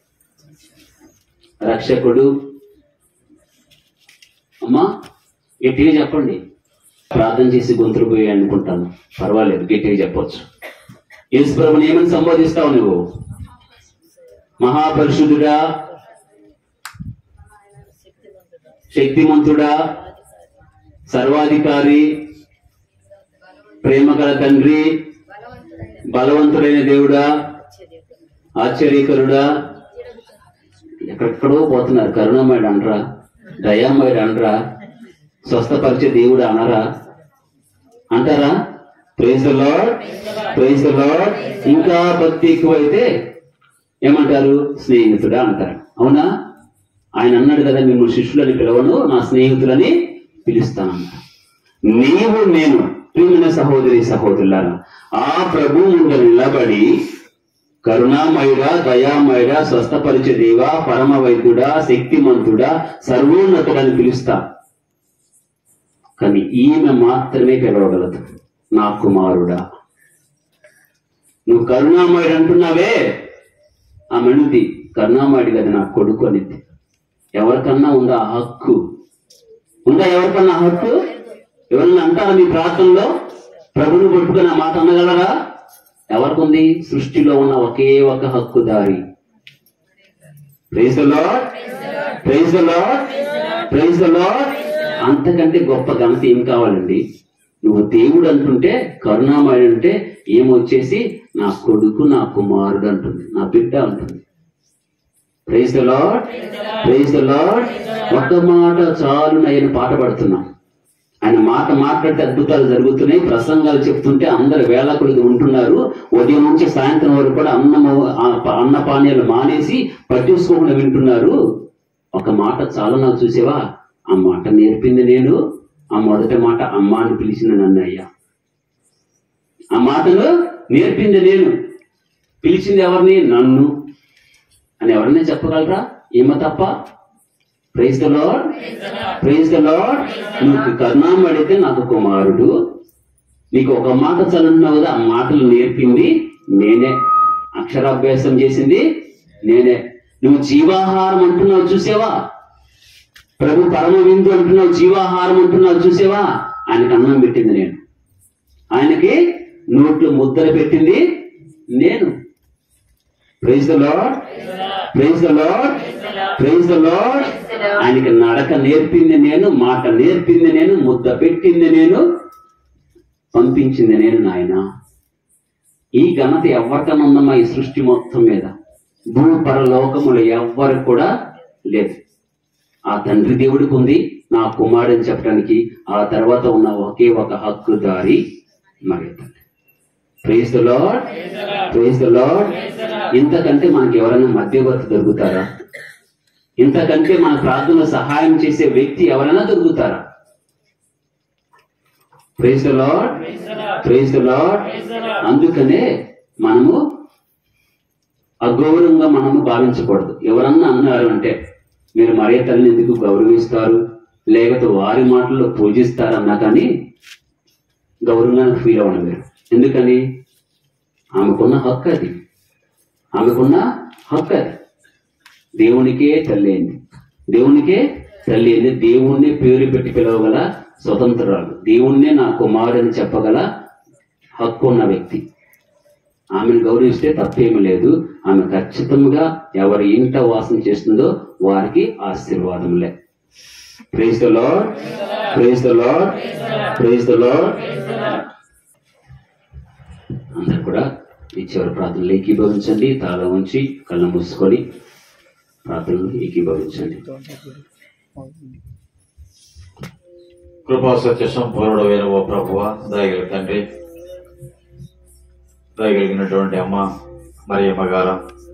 రక్షకుడు అమ్మా గట్టిగా చెప్పండి ప్రార్థన చేసి గొంతులు పోయి అనుకుంటాను పర్వాలేదు గట్టిగా చెప్పొచ్చు యేసు ప్రభుని ఏమని సంబోధిస్తావు నువ్వు మహాపరిశుద్ధుడా శక్తిమంతుడా సర్వాధికారి ప్రేమగల తండ్రి బలవంతుడైన దేవుడా ఆశ్చర్యకరుడా ఎక్కడెక్కడో పోతున్నారు కరుణమయుడు అనరా దయామయుడు అనరా స్వస్థపరిచే దేవుడు అనరా అంటారా
ప్రైజ్ లార్డ్ ప్రైజ్ లార్డ్ ఇంకా భక్తి ఎక్కువైతే ఏమంటారు స్నేహితుడా అంటారు అవునా ఆయన అన్నాడు కదా మిమ్మల్ని శిష్యులని పిలవను నా స్నేహితులని పిలుస్తాను నీవు నేను ప్రియమైన సహోదరి సహోదరులారా ఆ ప్రభు ముందు నిలబడి కరుణామయుడా దయామయుడా స్వస్థపరిచే దేవా పరమ వైద్యుడా శక్తిమంతుడా సర్వోన్నతుడని పిలుస్తా కానీ ఈమె మాత్రమే పిలవగలదు నా కుమారుడా నువ్వు కరుణామయుడు అంటున్నావే ఆ మణిది కరుణామయుడు కదా నా కొడుకు అనిద్ది ఎవరికన్నా ఉందా ఆ హక్కు ఉందా ఎవరికన్నా ఆ హక్కు ఎవరన్నా అంటారా మీ ప్రార్థనలో ప్రభుని పట్టుకుని ఆ మాట అనగలరా ఎవరికుంది సృష్టిలో ఉన్న ఒకే ఒక హక్కుదారి praise lord praise lord praise lord అంతకంటే గొప్ప ఘనత ఏం కావాలండి నువ్వు దేవుడు అంటుంటే కరుణామయుడు అంటే ఏమొచ్చేసి నా కొడుకు నా కుమారుడు అంటుంది నా బిడ్డ అంటుంది praise the lord praise the lord ఒక్క మాట చాలు నేను పాట పాడుతున్నాం ఆయన మాట మాట్లాడితే అద్భుతాలు జరుగుతున్నాయి ప్రసంగాలు చెప్తుంటే అందరు వేళకుడికి ఉంటున్నారు ఉదయం నుంచి సాయంత్రం వరకు కూడా అన్నము ఆ ప- అన్న పానీయాలు మానేసి పట్టించుకోకుండా వింటున్నారు ఒక మాట చాలు నాకు చూసేవా ఆ మాట నేర్పింది నేను ఆ మొదటి మాట అమ్మ అని పిలిచిన నన్ను అయ్యా ఆ మాటను నేర్పింది నేను పిలిచింది ఎవరిని నన్ను అని ఎవరన్నా చెప్పగలరా ఏమో తప్ప praise the lord praise the lord నువ్వు కరుణామడితే నాకు కుమారుడు నీకు ఒక మాట చదువున్నావు కదా ఆ మాటలు నేర్పింది నేనే అక్షరాభ్యాసం చేసింది నేనే నువ్వు జీవాహారం అంటున్నావు చూసావా ప్రభు పరమ విందు అంటున్నావు జీవాహారం అంటున్నావు చూసావా ఆయనకి అన్నం పెట్టింది నేను ఆయనకి నోట్లో ముద్దలు పెట్టింది నేను praise the lord praise the lord praise the lord ఆయనకి నడక నేర్పింది నేను మాట నేర్పింది నేను ముద్ద పెట్టింది నేను పంపించింది నేను నాయన ఈ ఘనత ఎవరికన్నా ఉందమ్మా ఈ సృష్టి మొత్తం మీద భూపరలోకములు ఎవ్వరికి కూడా లేదు ఆ తండ్రి దేవుడికి ఉంది నా కుమారుడని చెప్పడానికి ఆ తర్వాత ఉన్న ఒకే ఒక హక్కుదారి మరి తండ్రి praise the lord praise the lord ఇంతకంటే మనకి ఎవరైనా మధ్యవర్తి దొరుకుతారా ఇంతకంటే మన ప్రార్థనలో సహాయం చేసే వ్యక్తి ఎవరైనా దొరుకుతారా praise the lord praise the lord అందుకనే మనము అగౌరవంగా మనము భావించకూడదు ఎవరన్నా అన్నారు అంటే మీరు మరే తల్లిని ఎందుకు గౌరవిస్తారు లేకపోతే వారి మాటల్లో పూజిస్తారన్నా కానీ గౌరవంగా ఫీల్ అవ్వండి మీరు ఎందుకని ఆమెకున్న హక్కు అది ఆమెకున్న హక్కు అది దేవునికే తల్లి అయింది దేవునికే తల్లి అయింది దేవుణ్ణి పేరు పెట్టి పిలవగల స్వతంత్రాలు దేవుణ్ణే నా కుమారుని చెప్పగల హక్కు ఉన్న వ్యక్తి ఆమెను గౌరవిస్తే తప్పేమీ లేదు ఆమె ఖచ్చితంగా ఎవరి ఇంట వాసం చేస్తుందో వారికి ఆశీర్వాదములే praise the lord praise the lord praise the lord అందరు కూడా ఈ చివరి ప్రార్థనలు ఏకీభవించండి తాళ ఉంచి కళ్ళు మూసుకొని ప్రార్థనలు ఏకీభవించండి
కృపా సత్య సంపూర్ణుడైన ఓ ప్రభువ దయగల తండ్రి దయగలిగినటువంటి అమ్మ మరి అమ్మగార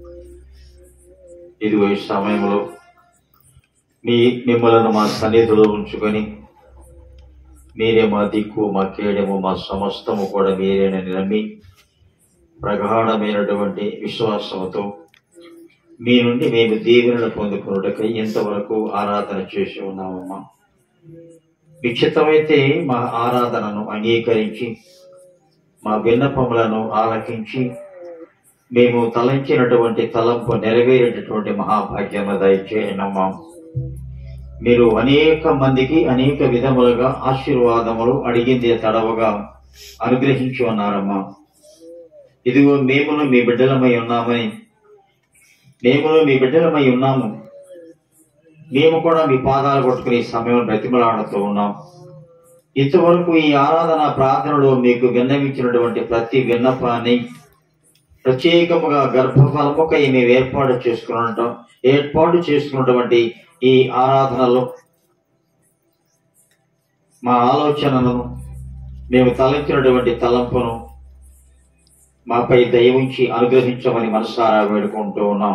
ఇదిగో ఈ సమయంలో మీ మిమ్మలను మా సన్నిధిలో ఉంచుకొని మీరే మా దిక్కు మా కేడము మా సమస్తము కూడా మీరేనని నమ్మి ప్రగాఢమైనటువంటి విశ్వాసంతో మీ నుండి మేము దీవెనలు పొందుకున్నటకై ఇంతవరకు ఆరాధన చేసి ఉన్నామమ్మా విచితమైతే మా ఆరాధనను అంగీకరించి మా విన్నపములను ఆలకించి మేము తలంచినటువంటి తలంపు నెరవేరేటటువంటి మహాభాగ్యము దయచేయనమ్మా మీరు అనేక మందికి అనేక విధములుగా ఆశీర్వాదములు అడిగింది తడవగా అనుగ్రహించి ఉన్నారమ్మా ఇదిగో మేమును మీ బిడ్డలమై ఉన్నామని మేమును మీ బిడ్డలమై ఉన్నాము మేము కూడా మీ పాదాలు కొట్టుకుని ఈ సమయం బ్రతిమలాడుతూ ఉన్నాం ఇంతవరకు ఈ ఆరాధన ప్రార్థనలో మీకు విన్నవించినటువంటి ప్రతి విన్నపాన్ని ప్రత్యేకముగా గర్భఫలముకై మేము ఏర్పాటు చేసుకున్నటం ఏర్పాటు చేసుకున్నటువంటి ఈ ఆరాధనలో మా ఆలోచనలను మేము తలంచినటువంటి తలంపును మాపై దయ ఉంచి అనుగ్రహించమని మనసారా వేడుకుంటూ ఉన్నాం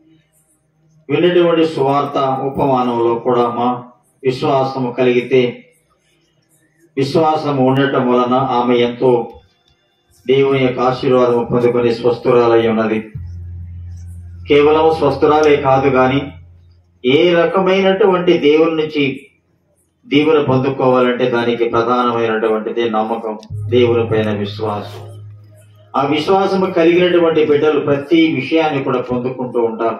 విన్నటువంటి సువార్త ఉపమానంలో కూడా మా విశ్వాసము కలిగితే విశ్వాసం ఉండటం వలన ఆమె ఎంతో దేవుని యొక్క ఆశీర్వాదం పొందుకొని స్వస్థురాలై ఉన్నది కేవలం స్వస్థురాలే కాదు గాని ఏ రకమైనటువంటి దేవుని నుంచి దీవెన పొందుకోవాలంటే దానికి ప్రధానమైనటువంటిది నమ్మకం దేవుని పైన విశ్వాసం ఆ విశ్వాసము కలిగినటువంటి బిడ్డలు ప్రతి విషయాన్ని కూడా పొందుకుంటూ ఉంటారు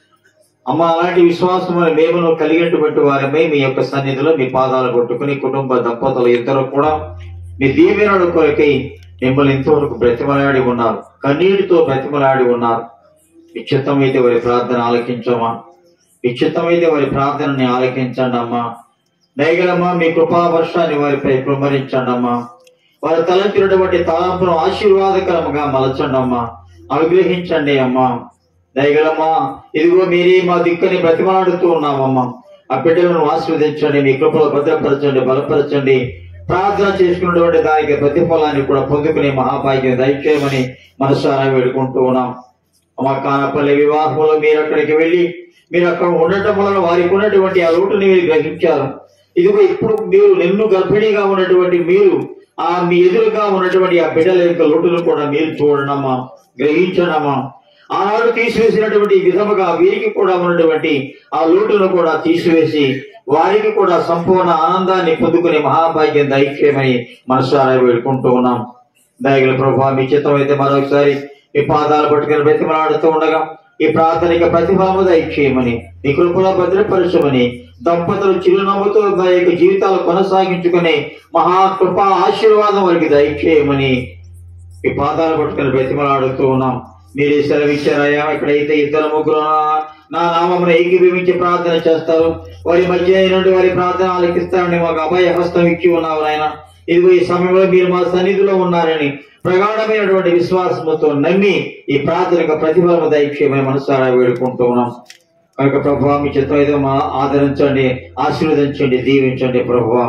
అమ్మ అలాంటి విశ్వాసం మేము కలిగినటువంటి వారమే మీ యొక్క సన్నిధిలో మీ పాదాలు కొట్టుకుని కుటుంబ దంపతులు ఇద్దరు కూడా మీ దీవెనల కొరకై మిమ్మల్ని ఇంతవరకు బ్రతిమలాడి ఉన్నారు కన్నీటితో బ్రతిమలాడి ఉన్నారు విచిత్తమైతే వారి ప్రార్థన ఆలకించమా విచిత్తమైతే వారి ప్రార్థనని ఆలకించండి అమ్మా దయగలమ్మా మీ కృపా వర్షాన్ని వారిపై కుమ్మరించండి అమ్మా వారి తలంచినటువంటి తలంపును ఆశీర్వాదకరముగా మలచండి అమ్మా అనుగ్రహించండి అమ్మా దయగలమ్మా ఇదిగో మీరే మా దిక్కుని బ్రతిమాడుతూ ఉన్నామమ్మా ఆ బిడ్డలను ఆశీర్వదించండి మీ కృపలో భద్రపరచండి బలపరచండి ప్రార్థన చేసుకున్నటువంటి దానికి ప్రతిఫలాన్ని కూడా పొందుకునే మహాభాగ్యం దయచేయమని మనసారా వేడుకుంటూ ఉన్నాం మా కానపల్లి వివాహంలో మీరు అక్కడికి వెళ్ళి మీరు అక్కడ ఉండటం వలన వారికి ఉన్నటువంటి ఆ లోటుని మీరు గ్రహించారు ఇదిగో ఇప్పుడు మీరు నిన్ను గర్భిణీగా ఉన్నటువంటి మీరు ఆ మీ ఎదురుగా ఉన్నటువంటి ఆ బిడ్డల యొక్క లోటును కూడా మీరు చూడనమ్మా గ్రహించనమ్మా ఆనాడు తీసివేసినటువంటి విధముగా వీరికి కూడా ఉన్నటువంటి ఆ లోటును కూడా తీసివేసి వారికి కూడా సంపూర్ణ ఆనందాన్ని పొందుకునే మహాభాగ్యం దైక్యమని మనసారా వేడుకుంటూ ఉన్నాం దయగల ప్రభావ మీ చిత్తం అయితే మరొకసారి మీ పాదాలు పట్టుకుని బ్రతిమలాడుతూ ఉండగా ఈ ప్రార్థనిక ప్రతిఫలము దయచేయమని మీ కృపలో భద్రపరచమని దంపతులు చిరునవ్వుతో వారి యొక్క జీవితాలు కొనసాగించుకునే మహాకృప ఆశీర్వాదం వారికి దయచేయమని ఈ పాదాలు పట్టుకుని బ్రతిమలాడుతూ ఉన్నాం మీరే సెలవిచ్చారయ్యా ఎక్కడైతే ఇద్దరు ముగ్గురు నా- నా నామమున ఏకీభవించి ప్రార్థన చేస్తారు వారి మధ్య నుండి వారి ప్రార్థన ఆలకిస్తారని మాకు అభయ హస్తం ఇచ్చి ఉన్నావు నాయన ఇదిగో ఈ సమయంలో మీరు మా సన్నిధిలో ఉన్నారని ప్రగాఢమైనటువంటి విశ్వాసముతో నమ్మి ఈ ప్రార్థనకు ప్రతిఫలము దయచేయమని మనసారా వేడుకుంటూ ఉన్నాం కనుక ప్రభావ మీ చిత్తం ఏదో మా ఆదరించండి ఆశీర్వదించండి దీవించండి ప్రభావ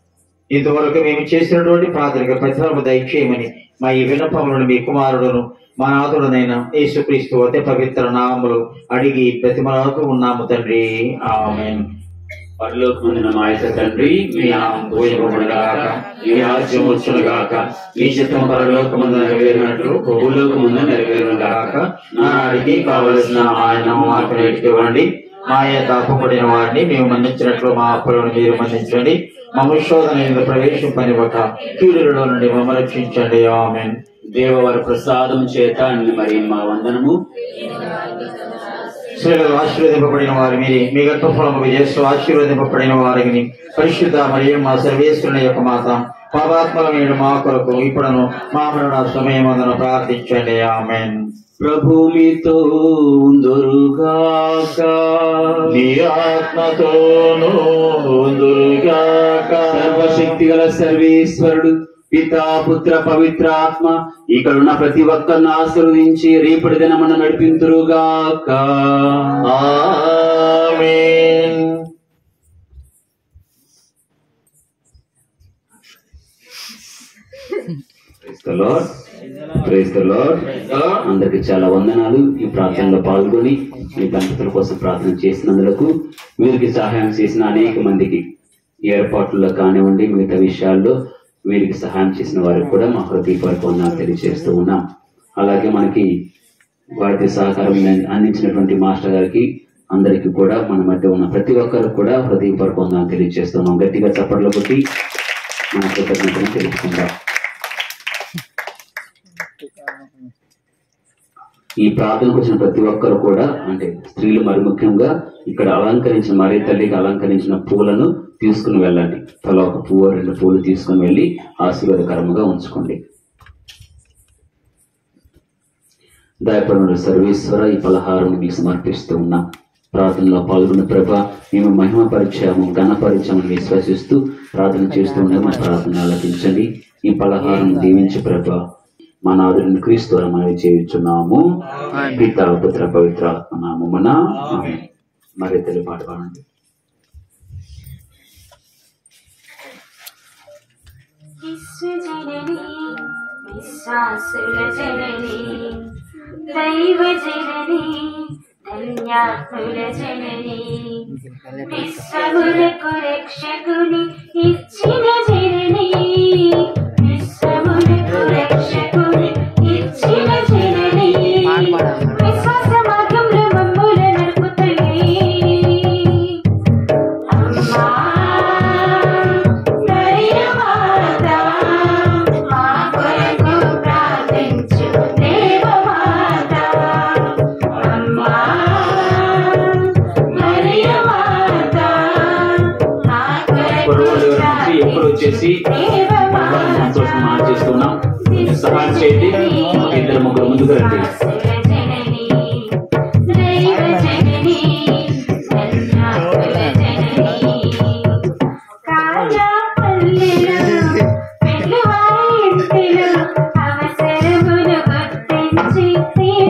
ఇంతవరకు మేము చేసినటువంటి ప్రార్థనకు ప్రతిఫలము దయచేయమని మా ఈ విన్నపములను మీ కుమారుడును మా నాథుడనైన యేసుక్రీస్తు అతి పవిత్ర నామములు అడిగి ప్రతిమలాడుతూ ఉన్నాము తండ్రి ఆమెన్
పరలోకముందున మా యొక్క తండ్రి మీ నామం పూజపబడుగాక మీ రాజ్యం వచ్చునుగాక మీ చిత్తం పరలోకముందు నెరవేరినట్లు భూలోకముందు నెరవేరుగాక నాడికి కావలసిన ఆయన మాకు నేటికి ఇవ్వండి
మా యొక్క అప్పుపడిన వారిని మేము మన్నించినట్లు మా అప్పులను మీరు మన్నించండి మా శోధన మీద ప్రవేశింపనివ్వక కీడులలో నుండి మమ్మల్ని రక్షించండి ఆమెన్
దేవవారి ప్రసాదం చేత నిన్ను మరి మా వందనము
స్త్రీలు ఆశీర్వదింపబడిన వారి మీరే మీ గర్భఫలము విజయస్సు ఆశీర్వదింపబడిన వారిని పరిశుద్ధ మరియు మా సర్వేశ్వరుని యొక్క మాత పాపాత్మల మీరు మా కొరకు ఇప్పుడును మా మరణ సమయమందున ప్రార్థించండి ఆమెన్
ప్రభు మీతో ఉందురుగాక
నీ ఆత్మతోనూ దుర్గాక
సర్వశక్తి గల సర్వేశ్వరుడు పితా పుత్ర పవిత్ర ఆత్మ ఇక్కడున్న ప్రతి ఒక్కరిని ఆశీర్వదించి రేపటి దినమున నడిపింతురుగాక
ఆమేన్
Praise the Lord. Praise the Lord. అందరికి చాలా వందనాలు ఈ ప్రార్థనలో పాల్గొని మీ దంపతుల కోసం ప్రార్థన చేసినందులకు వీరికి సహాయం చేసిన అనేక మందికి ఈ ఏర్పాట్లలో కానివ్వండి మిగతా విషయాల్లో వీరికి సహాయం చేసిన వారికి కూడా మా హృదయపూర్వక వందనాలు తెలియజేస్తూ ఉన్నాం అలాగే మనకి వారికి సహకారం అందించినటువంటి మాస్టర్ గారికి అందరికీ కూడా మన మధ్య ఉన్న ప్రతి ఒక్కరికి కూడా హృదయపూర్వక వందనాలు తెలియజేస్తున్నాం గట్టిగా చప్పట్లు కొట్టి మన కృతజ్ఞతను తెలుసుకుందాం ఈ ప్రార్థనకు వచ్చిన ప్రతి ఒక్కరు కూడా అంటే స్త్రీలు మరి ముఖ్యంగా ఇక్కడ అలంకరించిన మరీ తల్లికి అలంకరించిన పూలను తీసుకుని వెళ్ళండి తల ఒక పువ్వు రెండు పూలు తీసుకుని వెళ్ళి ఆశీర్వాదకరంగా ఉంచుకోండి దయపడిన సర్వేశ్వర ఈ పలహారం మీకు సమర్పిస్తూ ఉన్నాం ప్రార్థనలో పాల్గొన్న ప్రభ మేము మహిమ పరిచయము ఘనపరిచయము విశ్వసిస్తూ ప్రార్థన చేస్తూ ఉండే మా ప్రార్థన ఆలకించండి ఈ పలహారం దీవించి ప్రభ మా నాదుడిని క్రీస్తు ద్వారా మనవి చేయుచున్నాము పిత పుత్ర పవిత్ర ఆత్మ నామమున ఆమేన్. మరి తెలుగు పాట పాడండి
యేసు
జనని విశ్వాసుల జనని దైవ జనని ధన్యాత్ముల జనని విశ్వములకు రక్షకుని ఇచ్చిన జనని విశ్వములకు రక్షకుని ఇచ్చిన జనని విశ్వాస మార్గంలో మమ్ముల నడుపుతలే అమ్మా మరియమాత మా కొరకు ప్రార్థించు దేవమాత అమ్మా మరియమాత మా
ఇప్పుడు
కొరకు
రోజు నుంచి ఎప్పుడు వచ్చేసి
దేవమాత
సంతోషం మార్చేస్తున్నాం సహాయం చేయండి ఒక ఇద్దరు ముగ్గురు ముందుకు రండి
అవసరమును గుర్తించి